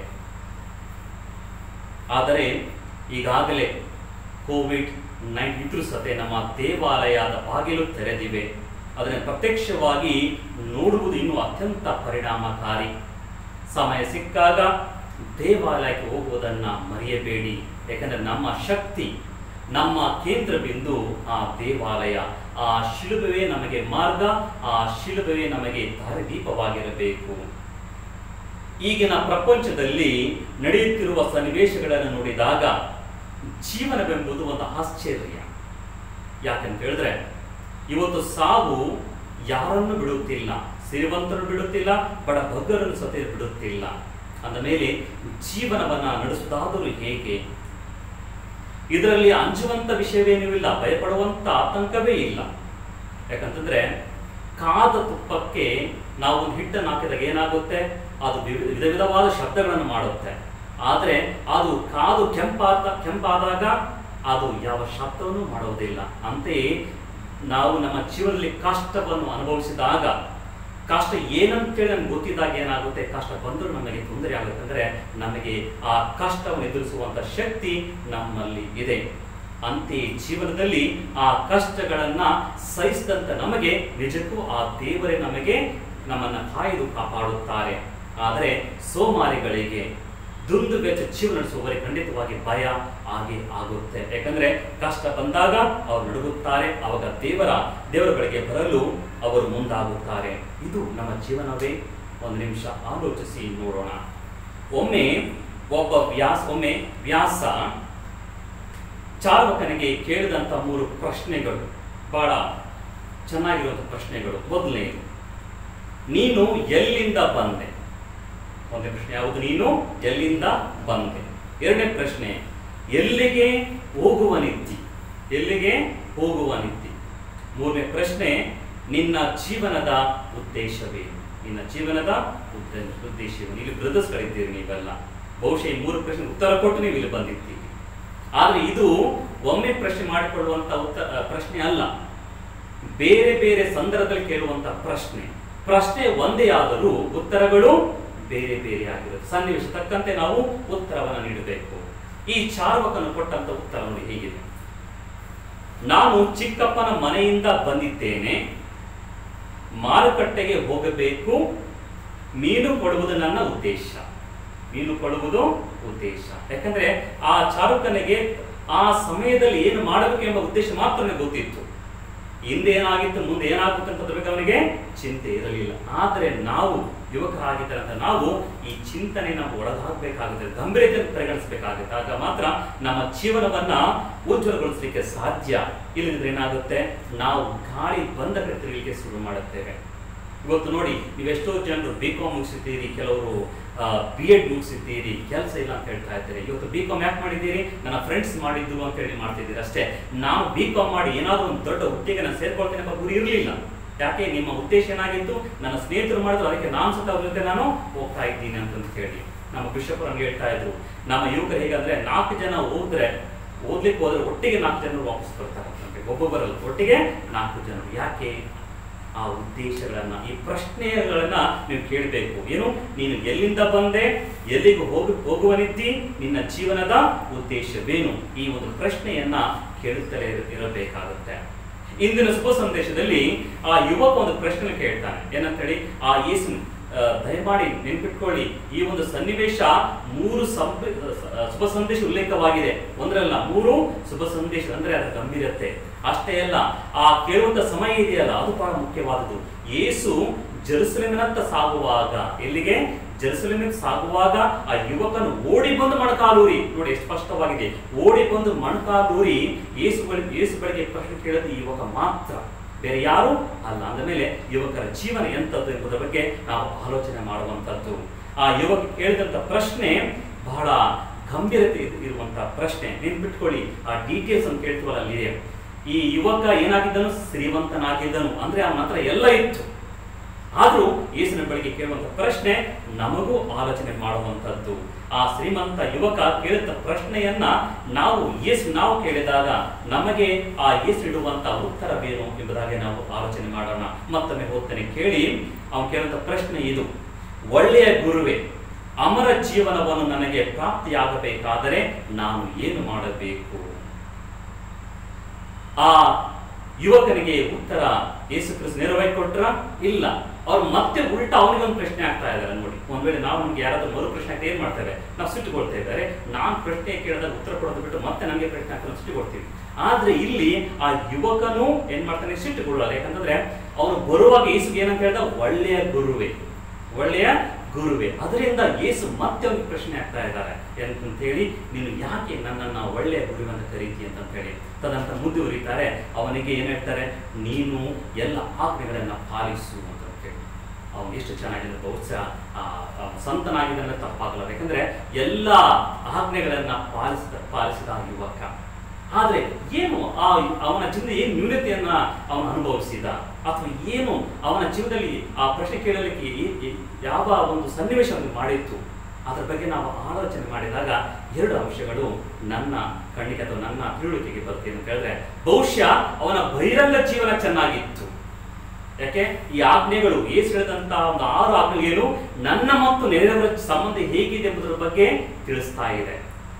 ಆದರೆ ಈಗಾಗಲೇ ಕೋವಿಡ್ ನೈನ್ ಇದ್ರೂ ಸತೆ ನಮ್ಮ ದೇವಾಲಯದ ಬಾಗಿಲು ತೆರೆದಿವೆ ಅದನ್ನು ಪ್ರತ್ಯಕ್ಷವಾಗಿ ನೋಡುವುದು ಇನ್ನೂ ಅತ್ಯಂತ ಪರಿಣಾಮಕಾರಿ ಸಮಯ ಸಿಕ್ಕಾಗ ದೇವಾಲಯಕ್ಕೆ ಹೋಗುವುದನ್ನು ಮರೆಯಬೇಡಿ ಯಾಕಂದರೆ ನಮ್ಮ ಶಕ್ತಿ ನಮ್ಮ ಕೇಂದ್ರ ಬಿಂದು ಆ ದೇವಾಲಯ ಆ ಶಿಲುಬೆಯೇ ನಮಗೆ ಮಾರ್ಗ ಆ ಶಿಲುಬೆಯೇ ನಮಗೆ ದಾರಿದೀಪವಾಗಿರಬೇಕು ಈಗಿನ ಪ್ರಪಂಚದಲ್ಲಿ ನಡೆಯುತ್ತಿರುವ ಸನ್ನಿವೇಶಗಳನ್ನು ನೋಡಿದಾಗ ಜೀವನವೆಂಬುದು ಒಂದು ಆಶ್ಚರ್ಯ ಯಾಕಂತ ಹೇಳಿದ್ರೆ ಇವತ್ತು ಸಾವು ಯಾರನ್ನು ಬಿಡುತ್ತಿಲ್ಲ ಸಿರಿವಂತರು ಬಿಡುತ್ತಿಲ್ಲ ಬಡ ಬಗ್ಗರನ್ನು ಸತೆ ಬಿಡುತ್ತಿಲ್ಲ ಅಂದ ಮೇಲೆ ಜೀವನವನ್ನ ನಡೆಸುವುದಾದರೂ ಹೇಗೆ ಇದರಲ್ಲಿ ಅಂಜುವಂತ ವಿಷಯವೇನೂ ಇಲ್ಲ ಭಯಪಡುವಂತ ಆತಂಕವೇ ಇಲ್ಲ ಯಾಕಂತಂದ್ರೆ ಕಾದ ತುಪ್ಪಕ್ಕೆ ನಾವು ಒಂದು ಹಿಟ್ಟನ್ನು ಹಾಕಿದಾಗ ಏನಾಗುತ್ತೆ ಅದು ವಿವಿಧ ವಿಧ ವಿಧವಾದ ಶಬ್ದಗಳನ್ನು ಮಾಡುತ್ತೆ ಆದರೆ ಅದು ಕಾದು ಕೆಂಪಾದ ಕೆಂಪಾದಾಗ ಅದು ಯಾವ ಶಬ್ದವನ್ನು ಮಾಡುವುದಿಲ್ಲ ಅಂತೆಯೇ ನಾವು ನಮ್ಮ ಜೀವನದಲ್ಲಿ ಕಷ್ಟವನ್ನು ಅನುಭವಿಸಿದಾಗ ಕಷ್ಟ ಏನಂತೇಳಿ ನಮ್ಗೆ ಗೊತ್ತಿದ್ದಾಗ ಏನಾಗುತ್ತೆ ಕಷ್ಟ ಬಂದರೂ ನಮಗೆ ತೊಂದರೆ ಆಗುತ್ತೆ ಅಂದರೆ ನಮಗೆ ಆ ಕಷ್ಟವನ್ನು ಎದುರಿಸುವಂಥ ಶಕ್ತಿ ನಮ್ಮಲ್ಲಿ ಇದೆ ಅಂತೆಯೇ ಜೀವನದಲ್ಲಿ ಆ ಕಷ್ಟಗಳನ್ನ ಸಹಿಸಿದಂತ ನಮಗೆ ನಿಜಕ್ಕೂ ಆ ದೇವರೇ ನಮಗೆ ನಮ್ಮನ್ನ ಕಾಯ್ದು ಕಾಪಾಡುತ್ತಾರೆ ಆದರೆ ಸೋಮಾರಿಗಳಿಗೆ ದುಂದು ಬೆಚ್ಚ ಜೀವನ ನಡೆಸುವವರಿಗೆ ಖಂಡಿತವಾಗಿ ಭಯ ಹಾಗೆ ಆಗುತ್ತೆ ಯಾಕಂದ್ರೆ ಕಷ್ಟ ಬಂದಾಗ ಅವರು ನಡುಗುತ್ತಾರೆ ಅವಾಗ ದೇವರ ದೇವರ ಬಳಿಗೆ ಬರಲು ಅವರು ಮುಂದಾಗುತ್ತಾರೆ ಇದು ನಮ್ಮ ಜೀವನವೇ ಒಂದು ನಿಮಿಷ ಆಲೋಚಿಸಿ ನೋಡೋಣ ಒಮ್ಮೆ ಒಬ್ಬ ವ್ಯಾಸ ಒಮ್ಮೆ ವ್ಯಾಸ ಚಾಲಕನಿಗೆ ಕೇಳಿದಂತ ಮೂರು ಪ್ರಶ್ನೆಗಳು ಬಹಳ ಚೆನ್ನಾಗಿರುವಂಥ ಪ್ರಶ್ನೆಗಳು ಮೊದಲನೇದು ನೀನು ಎಲ್ಲಿಂದ ಬಂದೆ ಒಂದನೇ ಪ್ರಶ್ನೆ ಯಾವುದು ನೀನು ಎಲ್ಲಿಂದ ಬಂದೆ ಎರಡನೇ ಪ್ರಶ್ನೆ ಎಲ್ಲಿಗೆ ಹೋಗುವನಿದ್ದಿ ಎಲ್ಲಿಗೆ ಹೋಗುವನಿದ್ದಿ ಮೂರನೇ ಪ್ರಶ್ನೆ ನಿನ್ನ ಜೀವನದ ಉದ್ದೇಶವೇನು ನಿನ್ನ ಜೀವನದ ಉದ್ದ- ಉದ್ದೇಶವೇನು ಇಲ್ಲಿ ಬ್ರದರ್ಸ್ಗಳಿದ್ದೀರಿ ನೀವೆಲ್ಲ ಬಹುಶಃ ಈ ಮೂರು ಪ್ರಶ್ನೆ ಉತ್ತರ ಕೊಟ್ಟು ನೀವು ಇಲ್ಲಿ ಬಂದಿದ್ದೀರಿ ಆದ್ರೆ ಇದು ಒಮ್ಮೆ ಪ್ರಶ್ನೆ ಮಾಡಿಕೊಳ್ಳುವಂತ ಉತ್ತರ ಅಹ್, ಪ್ರಶ್ನೆ ಅಲ್ಲ ಬೇರೆ ಬೇರೆ ಸಂದರ್ಭದಲ್ಲಿ ಕೇಳುವಂತ ಪ್ರಶ್ನೆ ಪ್ರಶ್ನೆ ಒಂದೇ ಆದರೂ ಉತ್ತರಗಳು ಬೇರೆ ಬೇರೆ ಆಗಿರುತ್ತೆ ಸನ್ನಿವೇಶ ತಕ್ಕಂತೆ ನಾವು ಉತ್ತರವನ್ನು ನೀಡಬೇಕು ಈ ಚಾರ್ವಕನು ಕೊಟ್ಟಂತ ಉತ್ತರ ನೋಡಿ ಹೇಗಿದೆ ನಾನು ಚಿಕ್ಕಪ್ಪನ ಮನೆಯಿಂದ ಬಂದಿದ್ದೇನೆ ಮಾರುಕಟ್ಟೆಗೆ ಹೋಗಬೇಕು ಮೀನು ಕೊಡುವುದು ನನ್ನ ಉದ್ದೇಶ ಮೀನು ಕೊಡುವುದು ಉದ್ದೇಶ ಯಾಕಂದ್ರೆ ಆ ಚಾರುಕನಿಗೆ ಆ ಸಮಯದಲ್ಲಿ ಏನು ಮಾಡಬೇಕು ಎಂಬ ಉದ್ದೇಶ ಮಾತ್ರ ಅವನಿಗೆ ಗೊತ್ತಿತ್ತು ಹಿಂದೆ ಏನಾಗಿತ್ತು ಮುಂದೆ ಏನಾಗುತ್ತೆ ಅಂತ ಬಗ್ಗೆ ಅವನಿಗೆ ಚಿಂತೆ ಇರಲಿಲ್ಲ ಆದರೆ ನಾವು ಯುವಕರಾಗಿದ್ದಂತ ನಾವು ಈ ಚಿಂತನೆ ನಾವು ಒಳಗಾಗಬೇಕಾಗುತ್ತೆ ಗಂಭೀರತೆಯನ್ನು ಪರಿಗಣಿಸಬೇಕಾಗುತ್ತೆ ಆಗ ಮಾತ್ರ ನಮ್ಮ ಜೀವನವನ್ನ ಉಜ್ವಲಗೊಳಿಸಲಿಕ್ಕೆ ಸಾಧ್ಯ ಇಲ್ಲದಿದ್ರೆ ಏನಾಗುತ್ತೆ ನಾವು ಗಾಳಿ ಬಂದ ಕಡೆ ತಿರುಗಲಿಕ್ಕೆ ಶುರು ಮಾಡುತ್ತೇವೆ ಇವತ್ತು ನೋಡಿ ನೀವೆಷ್ಟೋ ಜನರು ಬಿ ಕಾಮ್ ಮುಗಿಸಿದ್ದೀರಿ ಕೆಲವರು ಬಿ ಎಡ್ ಮುಗಿಸಿದ್ದೀರಿ ಕೆಲಸ ಇಲ್ಲ ಅಂತ ಹೇಳ್ತಾ ಇದ್ದೀರಿ ಇವತ್ತು ಬಿ ಕಾಮ್ ಯಾಕೆ ಮಾಡಿದ್ದೀರಿ ನನ್ನ ಫ್ರೆಂಡ್ಸ್ ಮಾಡಿದ್ರು ಅಂತ ಹೇಳಿ ಮಾಡ್ತಿದ್ದೀರಿ ಅಷ್ಟೇ ನಾನು ಬಿ ಕಾಮ್ ಮಾಡಿ ಏನಾದರೂ ಒಂದು ದೊಡ್ಡ ಹುದ್ದೆಗೆ ನಾನು ಸೇರ್ಕೊಳ್ತೇನೆ ಎಂಬ ಗುರಿ ಇರಲಿಲ್ಲ ಯಾಕೆ ನಿಮ್ಮ ಉದ್ದೇಶ ಏನಾಗಿತ್ತು ನನ್ನ ಸ್ನೇಹಿತರು ಮಾಡಿದ್ರು ಅದಕ್ಕೆ ನಾನು ಸುತ್ತ ಅವ್ರ ಜೊತೆ ನಾನು ಹೋಗ್ತಾ ಇದ್ದೀನಿ ಅಂತಂದು ಹೇಳಿ ನಮ್ಮ ಬಿಷಪ್ ನಮ್ಗೆ ಹೇಳ್ತಾ ಇದ್ರು ನಮ್ಮ ಯುವಕರು ಹೇಗಂದ್ರೆ ನಾಲ್ಕು ಜನ ಹೋದ್ರೆ ಓದ್ಲಿಕ್ಕೆ ಹೋದ್ರೆ ಒಟ್ಟಿಗೆ ನಾಲ್ಕು ಜನರು ವಾಪಸ್ ಬರ್ತಾರೆ ಅಂತಂದ್ರೆ ಒಬ್ಬೊಬ್ಬರಲ್ಲ ಒಟ್ಟಿಗೆ ನಾಲ್ಕು ಜನರು ಯಾಕೆ ಆ ಉದ್ದೇಶಗಳನ್ನ ಈ ಪ್ರಶ್ನೆಗಳನ್ನ ನೀವು ಕೇಳಬೇಕು ಏನು ನೀನು ಎಲ್ಲಿಂದ ಬಂದೆ ಎಲ್ಲಿಗೆ ಹೋಗಿ ಹೋಗುವನಿದ್ದಿ ನಿನ್ನ ಜೀವನದ ಉದ್ದೇಶವೇನು ಈ ಒಂದು ಪ್ರಶ್ನೆಯನ್ನ ಕೇಳುತ್ತಲೇ ಇರ- ಇರಬೇಕಾಗುತ್ತೆ ಇಂದಿನ ಶುಭ ಸಂದೇಶದಲ್ಲಿ ಆ ಯುವಕ ಒಂದು ಪ್ರಶ್ನೆ ಕೇಳ್ತಾನೆ ಏನಂತೇಳಿ ಆ ಯೇಸು ಆ, ದಯಮಾಡಿ ನೆನ್ಪಿಟ್ಕೊಳ್ಳಿ ಈ ಒಂದು ಸನ್ನಿವೇಶ ಮೂರು ಸಂಪ ಆ, ಶುಭ ಸಂದೇಶ ಉಲ್ಲೇಖವಾಗಿದೆ ಒಂದರಲ್ಲ ಮೂರು ಶುಭ ಸಂದೇಶ ಅಂದ್ರೆ ಅದರ ಗಂಭೀರತೆ ಅಷ್ಟೇ ಅಲ್ಲ ಆ ಕೇಳುವಂತ ಸಮಯ ಇದೆಯಲ್ಲ ಅದು ಬಹಳ ಮುಖ್ಯವಾದದ್ದು ಯೇಸು ಜೆರುಸಲೇಮಿನತ್ತ ಸಾಗುವಾಗ ಎಲ್ಲಿಗೆ ಜೆರುಸಲೇಮಿಗೆ ಸಾಗುವಾಗ ಆ ಯುವಕನು ಓಡಿ ಬಂದು ಮೊಣಕಾಲೂರಿ ನೋಡಿ ಎಷ್ಟು ಸ್ಪಷ್ಟವಾಗಿದೆ ಓಡಿ ಬಂದು ಮೊಣಕಾಲೂರಿ ಯೇಸು ಬಳಿ ಯೇಸು ಬಳಿಗೆ ಪ್ರಶ್ನೆ ಕೇಳೋದು ಈ ಯುವಕ ಮಾತ್ರ ಬೇರೆ ಯಾರು ಅಲ್ಲ ಅಂದಮೇಲೆ ಯುವಕರ ಜೀವನ ಎಂಥದ್ದು ಎಂಬುದರ ಬಗ್ಗೆ ನಾವು ಆಲೋಚನೆ ಮಾಡುವಂಥದ್ದು ಆ ಯುವಕ ಕೇಳಿದಂಥ ಪ್ರಶ್ನೆ ಬಹಳ ಗಂಭೀರತೆ ಇರು- ಇರುವಂತಹ ಪ್ರಶ್ನೆ ನೆನ್ಪಿಟ್ಕೊಳ್ಳಿ ಆ ಡೀಟೇಲ್ಸ್ ಅಂತ ಕೇಳ್ತೀವಲ್ಲ ಅಲ್ಲಿದೆ ಈ ಯುವಕ ಏನಾಗಿದ್ದನು ಶ್ರೀಮಂತನಾಗಿದ್ದನು ಅಂದ್ರೆ ಅವನ ಹತ್ರ ಎಲ್ಲ ಇತ್ತು ಆದ್ರೂ ಯೇಸುವಿನ ಬಳಿಗೆ ಕೇಳುವಂತ ಪ್ರಶ್ನೆ ನಮಗೂ ಆಲೋಚನೆ ಮಾಡುವಂತದ್ದು ಆ ಶ್ರೀಮಂತ ಯುವಕ ಕೇಳಿದ ಪ್ರಶ್ನೆಯನ್ನ ನಾವು ಯೇಸು ನಾವು ಕೇಳಿದಾಗ ನಮಗೆ ಆ ಯೇಸು ಇಡುವಂತ ಉತ್ತರವೇನು ಎಂಬುದಾಗಿ ನಾವು ಆಲೋಚನೆ ಮಾಡೋಣ ಮತ್ತೊಮ್ಮೆ ಹೋಗ್ತಾನೆ ಕೇಳಿ ಅವನು ಕೇಳುವಂತ ಪ್ರಶ್ನೆ ಇದು ಒಳ್ಳೆಯ ಗುರುವೇ ಅಮರ ಜೀವನವನ್ನು ನನಗೆ ಪ್ರಾಪ್ತಿಯಾಗಬೇಕಾದರೆ ನಾನು ಏನು ಮಾಡಬೇಕು ಆ ಯುವಕನಿಗೆ ಉತ್ತರ ಯೇಸು ಕ್ರಿಸ್ತ ನೇರವಾಗಿ ಕೊಟ್ರ ಇಲ್ಲ ಅವ್ರು ಮತ್ತೆ ಉಲ್ಟಾ ಅವನಿಗೆ ಒಂದು ಪ್ರಶ್ನೆ ಆಗ್ತಾ ಇದ್ದಾರೆ ನೋಡಿ ಒಂದ್ ವೇಳೆ ನಾವು ನಮ್ಗೆ ಯಾರಾದ್ರೂ ಮರು ಪ್ರಶ್ನೆ ಆಗ್ತಾ ಏನ್ ಮಾಡ್ತೇವೆ ನಾವು ಸಿಟ್ಟುಕೊಳ್ತಾ ಇದ್ದಾರೆ ನಾನು ಪ್ರಶ್ನೆ ಕೇಳಿದಾಗ ಉತ್ತರ ಕೊಡೋದು ಬಿಟ್ಟು ಮತ್ತೆ ನಮಗೆ ಪ್ರಶ್ನೆ ಆಗ್ತಾ ಸಿಟ್ಟುಕೊಡ್ತೀವಿ ಆದ್ರೆ ಇಲ್ಲಿ ಆ ಯುವಕನು ಏನ್ ಮಾಡ್ತಾನೆ ಸಿಟ್ಟುಕೊಳ್ಳಲ್ಲ ಯಾಕಂತಂದ್ರೆ ಅವನು ಬರುವಾಗ ಯೇಸುಗೆ ಏನಂತ ಹೇಳ್ದ ಒಳ್ಳೆಯ ಗುರುವೇ ಒಳ್ಳೆಯ ಗುರುವೇ ಅದರಿಂದ ಯೇಸು ಮತ್ತೆ ಒಂದು ಪ್ರಶ್ನೆ ಆಗ್ತಾ ಇದ್ದಾರೆ ಏನಂತ ಹೇಳಿ ನೀನು ಯಾಕೆ ನನ್ನನ್ನ ಒಳ್ಳೆಯ ಗುರುವಂತ ಕರೀತಿ ಅಂತ ಹೇಳಿ ತದಂತ ಮುಂದುವರಿತಾರೆ ಅವನಿಗೆ ಏನ್ ಹೇಳ್ತಾರೆ ನೀನು ಎಲ್ಲ ಆಜ್ಞೆಗಳನ್ನ ಪಾಲಿಸು ಅಂತ ಹೇಳಿ ಅವನು ಎಷ್ಟು ಚೆನ್ನಾಗಿದೆ ಬಹುಶಃ ಆ, ಆ, ಸಂತನಾಗಿದ್ದಾನೆ ತಪ್ಪಾಗಲ್ಲ ಯಾಕಂದ್ರೆ ಎಲ್ಲ ಆಜ್ಞೆಗಳನ್ನ ಪಾಲಿಸಿದ ಪಾಲಿಸಿದ ಆ ಯುವಕ ಆದ್ರೆ ಏನು ಆ ಅವನ ಜೀವನದಲ್ಲಿ ಏನು ನ್ಯೂನತೆಯನ್ನ ಅವನು ಅನುಭವಿಸಿದ ಅಥವಾ ಏನು ಅವನ ಜೀವನದಲ್ಲಿ ಆ ಪ್ರಶ್ನೆ ಕೇಳಲಿಕ್ಕೆ ಏ- ಏ- ಯಾವ ಒಂದು ಸನ್ನಿವೇಶ ಅವನಿಗೆ ಮಾಡಿತ್ತು ಅದ್ರ ಬಗ್ಗೆ ನಾವು ಆಲೋಚನೆ ಮಾಡಿದಾಗ ಎರಡು ಅಂಶಗಳು ನನ್ನ ಕಣ್ಣಿಗೆ ಅಥವಾ ನನ್ನ ತಿಳುವಳಿಕೆಗೆ ಬರುತ್ತೆ ಅಂತ ಹೇಳಿದ್ರೆ ಬಹುಶಃ ಅವನ ಬಹಿರಂಗ ಜೀವನ ಚೆನ್ನಾಗಿತ್ತು ಯಾಕೆ ಈ ಆಜ್ಞೆಗಳು ಏಸು ಹೇಳಿದಂತಹ ಒಂದು ಆರು ಆಜ್ಞೆಗಳು ನನ್ನ ಮತ್ತು ನೆರೆಯವರ ಸಂಬಂಧ ಹೇಗಿದೆ ಎಂಬುದರ ಬಗ್ಗೆ ತಿಳಿಸ್ತಾ ಇದೆ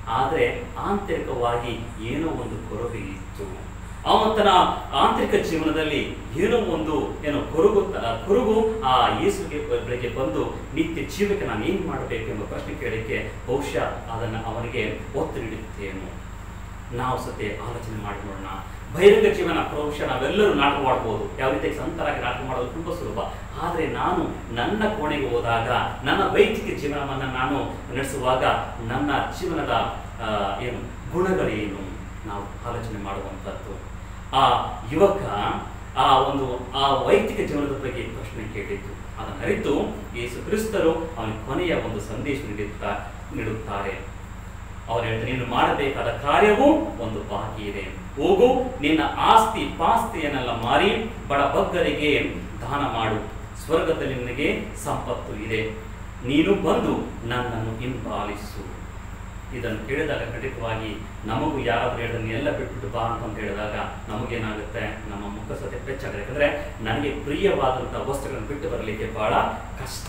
ಆದರೆ ಆಂತರಿಕವಾಗಿ ಏನೋ ಒಂದು ಕೊರತೆ ಇತ್ತು ಅವನ ಆಂತರಿಕ ಜೀವನದಲ್ಲಿ ಏನೋ ಒಂದು ಏನೋ ಕೊರಗು ಕೊರಗು ಆ ಯೇಸುಗೆ ಬಳಿಗೆ ಬಂದು ನಿತ್ಯ ಜೀವಕ್ಕೆ ನಾನು ಏನು ಮಾಡಬೇಕು ಎಂಬ ಪ್ರಶ್ನೆ ಕೇಳಲಿಕ್ಕೆ ಬಹುಶಃ ಅದನ್ನು ಅವನಿಗೆ ಒತ್ತು ನೀಡುತ್ತೇನು ನಾವು ಸತೆ ಆಲೋಚನೆ ಮಾಡಿ ನೋಡೋಣ ಬಹಿರಂಗ ಜೀವನ ಬಹುಶಃ ನಾವೆಲ್ಲರೂ ನಾಟಕ ಮಾಡ್ಬೋದು ಯಾವ ರೀತಿ ಸಂತರಾಗಿ ನಾಟಕ ಮಾಡೋದು ತುಂಬ ಸುಲಭ ಆದರೆ ನಾನು ನನ್ನ ಕೋಣೆಗೆ ಹೋದಾಗ ನನ್ನ ವೈಯಕ್ತಿಕ ಜೀವನವನ್ನು ನಾನು ನಡೆಸುವಾಗ ನನ್ನ ಜೀವನದ ಆ, ಏನು ಗುಣಗಳೇನು ನಾವು ಆಲೋಚನೆ ಮಾಡುವಂಥದ್ದು ಆ ಯುವಕ ಆ ಒಂದು ಆ ವೈಯಕ್ತಿಕ ಜೀವನದ ಬಗ್ಗೆ ಪ್ರಶ್ನೆ ಕೇಳಿದ್ದು ಅದನ್ನು ಅರಿತು ಯೇಸು ಕ್ರಿಸ್ತರು ಅವನ ಕೊನೆಯ ಒಂದು ಸಂದೇಶ ನೀಡುತ್ತಾ ನೀಡುತ್ತಾರೆ ಅವನು ಹೇಳ್ತಾನೆ ನೀನು ಮಾಡಬೇಕಾದ ಕಾರ್ಯವೂ ಒಂದು ಬಾಕಿ ಇದೆ ಹೋಗು ನಿನ್ನ ಆಸ್ತಿ ಪಾಸ್ತಿಯನ್ನೆಲ್ಲ ಮಾರಿ ಬಡಬಗ್ಗರಿಗೆ ದಾನ ಮಾಡು ಸ್ವರ್ಗದಲ್ಲಿ ನಿನಗೆ ಸಂಪತ್ತು ಇದೆ ನೀನು ಬಂದು ನನ್ನನ್ನು ಹಿಂಬಾಲಿಸು ಇದನ್ನು ಕೇಳಿದಾಗ ಖಂಡಿತವಾಗಿ ನಮಗೂ ಯಾರಾದ್ರೂ ಹೇಳಿದ್ರೆ ಎಲ್ಲ ಬಿಟ್ಬಿಟ್ಟು ಬಾ ಅಂತ ಹೇಳಿದಾಗ ನಮಗೇನಾಗುತ್ತೆ ನಮ್ಮ ಮುಖ ಸತೆ ಪೆಚ್ಚಾಗುತ್ತೆ ಯಾಕಂದ್ರೆ ನನಗೆ ಪ್ರಿಯವಾದಂಥ ವಸ್ತುಗಳನ್ನು ಬಿಟ್ಟು ಬರಲಿಕ್ಕೆ ಬಹಳ ಕಷ್ಟ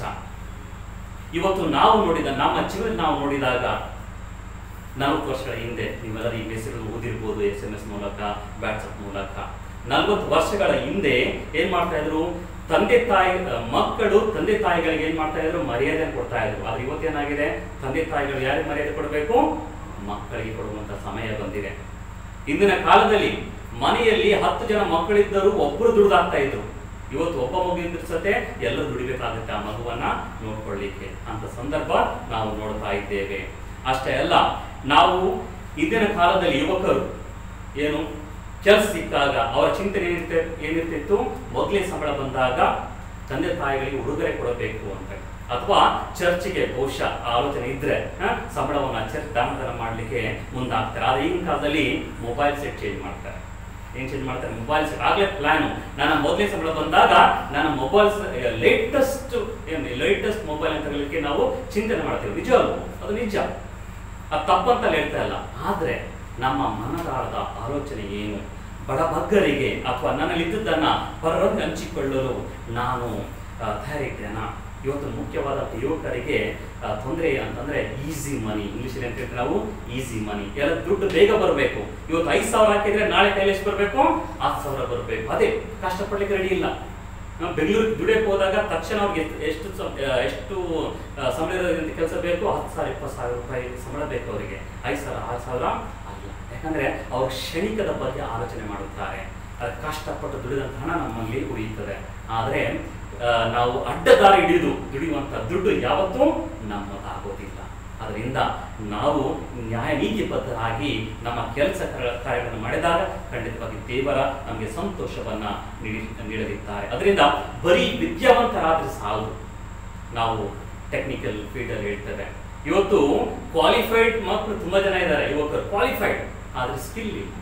ಇವತ್ತು ನಾವು ನೋಡಿದ ನಮ್ಮ ಜೀವನ ನಾವು ನೋಡಿದಾಗ ನಲವತ್ತು ವರ್ಷಗಳ ಹಿಂದೆ ನೀವೆಲ್ಲರೂ ಈ ಮೆಸೇಜ್ ಓದಿರ್ಬೋದು ಎಸ್ ಎಂ ಎಸ್ ಮೂಲಕ ವಾಟ್ಸಪ್ ಮೂಲಕ ನಲವತ್ತು ವರ್ಷಗಳ ಹಿಂದೆ ಏನ್ ಮಾಡ್ತಾ ಇದ್ರು ತಂದೆ ತಾಯಿ ಮಕ್ಕಳು ತಂದೆ ತಾಯಿಗಳಿಗೆ ಏನ್ ಮಾಡ್ತಾ ಇದ್ರು ಮರ್ಯಾದೆ ಕೊಡ್ತಾ ಇದ್ರು ಆದ್ರೆ ಇವತ್ತೇನಾಗಿದೆ ತಂದೆ ತಾಯಿಗಳು ಯಾರಿಗೆ ಮರ್ಯಾದೆ ಕೊಡಬೇಕು ಮಕ್ಕಳಿಗೆ ಕೊಡುವಂತ ಸಮಯ ಬಂದಿದೆ ಇಂದಿನ ಕಾಲದಲ್ಲಿ ಮನೆಯಲ್ಲಿ ಹತ್ತು ಜನ ಮಕ್ಕಳಿದ್ದರೂ ಒಬ್ಬರು ದುಡ್ದಾಗ್ತಾ ಇದ್ರು ಇವತ್ತು ಒಬ್ಬ ಮಗು ಇದ್ರ ಸತೆ ಎಲ್ಲರೂ ದುಡಿಬೇಕಾಗುತ್ತೆ ಆ ಮಗುವನ್ನ ನೋಡ್ಕೊಳ್ಳಿಕ್ಕೆ ಅಂತ ಸಂದರ್ಭ ನಾವು ನೋಡ್ತಾ ಇದ್ದೇವೆ ಅಷ್ಟೇ ಅಲ್ಲ ನಾವು ಇಂದಿನ ಕಾಲದಲ್ಲಿ ಯುವಕರು ಏನು ಕೆಲಸ ಸಿಕ್ಕಾಗ ಅವರ ಚಿಂತನೆ ಏನಿರ್ತ ಏನಿರ್ತಿತ್ತು ಮೊದಲೇ ಸಂಬಳ ಬಂದಾಗ ತಂದೆ ತಾಯಿಗಳಿಗೆ ಉಡುಗೊರೆ ಕೊಡಬೇಕು ಅಂತ ಅಥವಾ ಚರ್ಚಿಗೆ ಬಹುಶಃ ಆ ಆಲೋಚನೆ ಇದ್ರೆ ಹ, ಸಂಬಳವನ್ನ ಚರ್ಚ್ ದಾನಧನ ಮಾಡ್ಲಿಕ್ಕೆ ಮುಂದಾಗ್ತಾರೆ ಆದ್ರೆ ಈಗಿನ ಕಾಲದಲ್ಲಿ ಮೊಬೈಲ್ ಸೆಟ್ ಚೇಂಜ್ ಮಾಡ್ತಾರೆ ಏನ್ ಚೇಂಜ್ ಮಾಡ್ತಾರೆ ಮೊಬೈಲ್ ಸೆಟ್ ಆಗ್ಲೇ ಪ್ಲಾನ್ ನನ್ನ ಮೊದಲನೇ ಸಂಬಳ ಬಂದಾಗ ನನ್ನ ಮೊಬೈಲ್ ಲೇಟೆಸ್ಟ್ ಏನು ಲೇಟೆಸ್ಟ್ ಮೊಬೈಲ್ ಅಂತ ಹೇಳಲಿಕ್ಕೆ ನಾವು ಚಿಂತನೆ ಮಾಡ್ತೀವಿ ನಿಜ ಅಲ್ವೋ? ಅದು ನಿಜ ಅದು ತಪ್ಪಂತ ಹೇಳ್ತಾ ಇಲ್ಲ ಆದ್ರೆ ನಮ್ಮ ಮನದಾಳದ ಆಲೋಚನೆ ಏನು ಬಡಬಗ್ಗರಿಗೆ ಅಥವಾ ನನ್ನಲ್ಲಿದ್ದುದನ್ನ ಪರರನ್ನು ಹಂಚಿಕೊಳ್ಳಲು ನಾನು ಆ, ತಯಾರಿದ್ದೇನಾ ಇವತ್ತು ಮುಖ್ಯವಾದ ಯುವಕರಿಗೆ ಆ, ತೊಂದರೆ ಅಂತಂದ್ರೆ ಈಸಿ ಮನಿ ಇಂಗ್ಲಿಷಲ್ಲಿ ಅಂತ ಹೇಳ್ತೀವಿ ನಾವು ಈಸಿ ಮನಿ ಎಲ್ಲ ದುಡ್ಡು ಬೇಗ ಬರಬೇಕು ಇವತ್ತು ಐದು ಸಾವಿರ ಹಾಕಿದ್ರೆ ನಾಳೆ ಕೈಲಿ ಎಷ್ಟು ಬರಬೇಕು ಹತ್ತು ಸಾವಿರ ಬರಬೇಕು ಅದೇ ಕಷ್ಟಪಡ್ಲಿಕ್ಕೆ ರೆಡಿ ಇಲ್ಲ ನಾವು ಬೆಂಗಳೂರಿಗೆ ದುಡಿಯಕ್ಕೆ ಹೋದಾಗ ತಕ್ಷಣ ಅವ್ರಿಗೆ ಎಷ್ಟು- ಎಷ್ಟು ಸಂ- ಆ, ಎಷ್ಟು ಆ, ಸಂಬಳದ ಕೆಲಸ ಬೇಕು ಹತ್ತು ಸಾವಿರ ಇಪ್ಪತ್ತು ಸಾವಿರ ರೂಪಾಯಿ ಸಂಬಳ ಬೇಕು ಅವರಿಗೆ ಐದು ಸಾವಿರ ಆರು ಸಾವಿರ ಅಲ್ಲ ಯಾಕಂದ್ರೆ ಅವ್ರು ಕ್ಷಣಿಕದ ಬಗ್ಗೆ ಆಲೋಚನೆ ಮಾಡುತ್ತಾರೆ ಅದು ಕಷ್ಟಪಟ್ಟು ದುಡಿದಂತ ಹಣ ನಮ್ಮಲ್ಲಿ ಉಳಿಯುತ್ತದೆ ಆದರೆ ಆ, ನಾವು ಅಡ್ಡದಾರಿ ಹಿಡಿದು ದುಡಿಯುವಂತ ದುಡ್ಡು ಯಾವತ್ತೂ ನಮ್ಮದಾಗೋದಿಲ್ಲ ಅದರಿಂದ ನಾವು ನ್ಯಾಯ ನೀತಿಬದ್ಧರಾಗಿ ನಮ್ಮ ಕೆಲಸ ಕಾರ್ಯಗಳನ್ನು ಮಾಡಿದಾಗ ಖಂಡಿತವಾಗಿ ದೇವರ ನಮಗೆ ಸಂತೋಷವನ್ನ ನೀಡಿ ನೀಡಲಿದ್ದಾರೆ ಅದರಿಂದ ಬರೀ ವಿದ್ಯಾವಂತರಾದ್ರೆ ಸಾಲದು ನಾವು ಟೆಕ್ನಿಕಲ್ ಫೀಲ್ಡಲ್ಲಿ ಹೇಳ್ತೇವೆ ಇವತ್ತು ಕ್ವಾಲಿಫೈಡ್ ಮಕ್ಕಳು ತುಂಬಾ ಜನ ಇದ್ದಾರೆ ಯುವಕರು ಕ್ವಾಲಿಫೈಡ್ ಆದ್ರೆ ಸ್ಕಿಲ್ ಇಲ್ಲ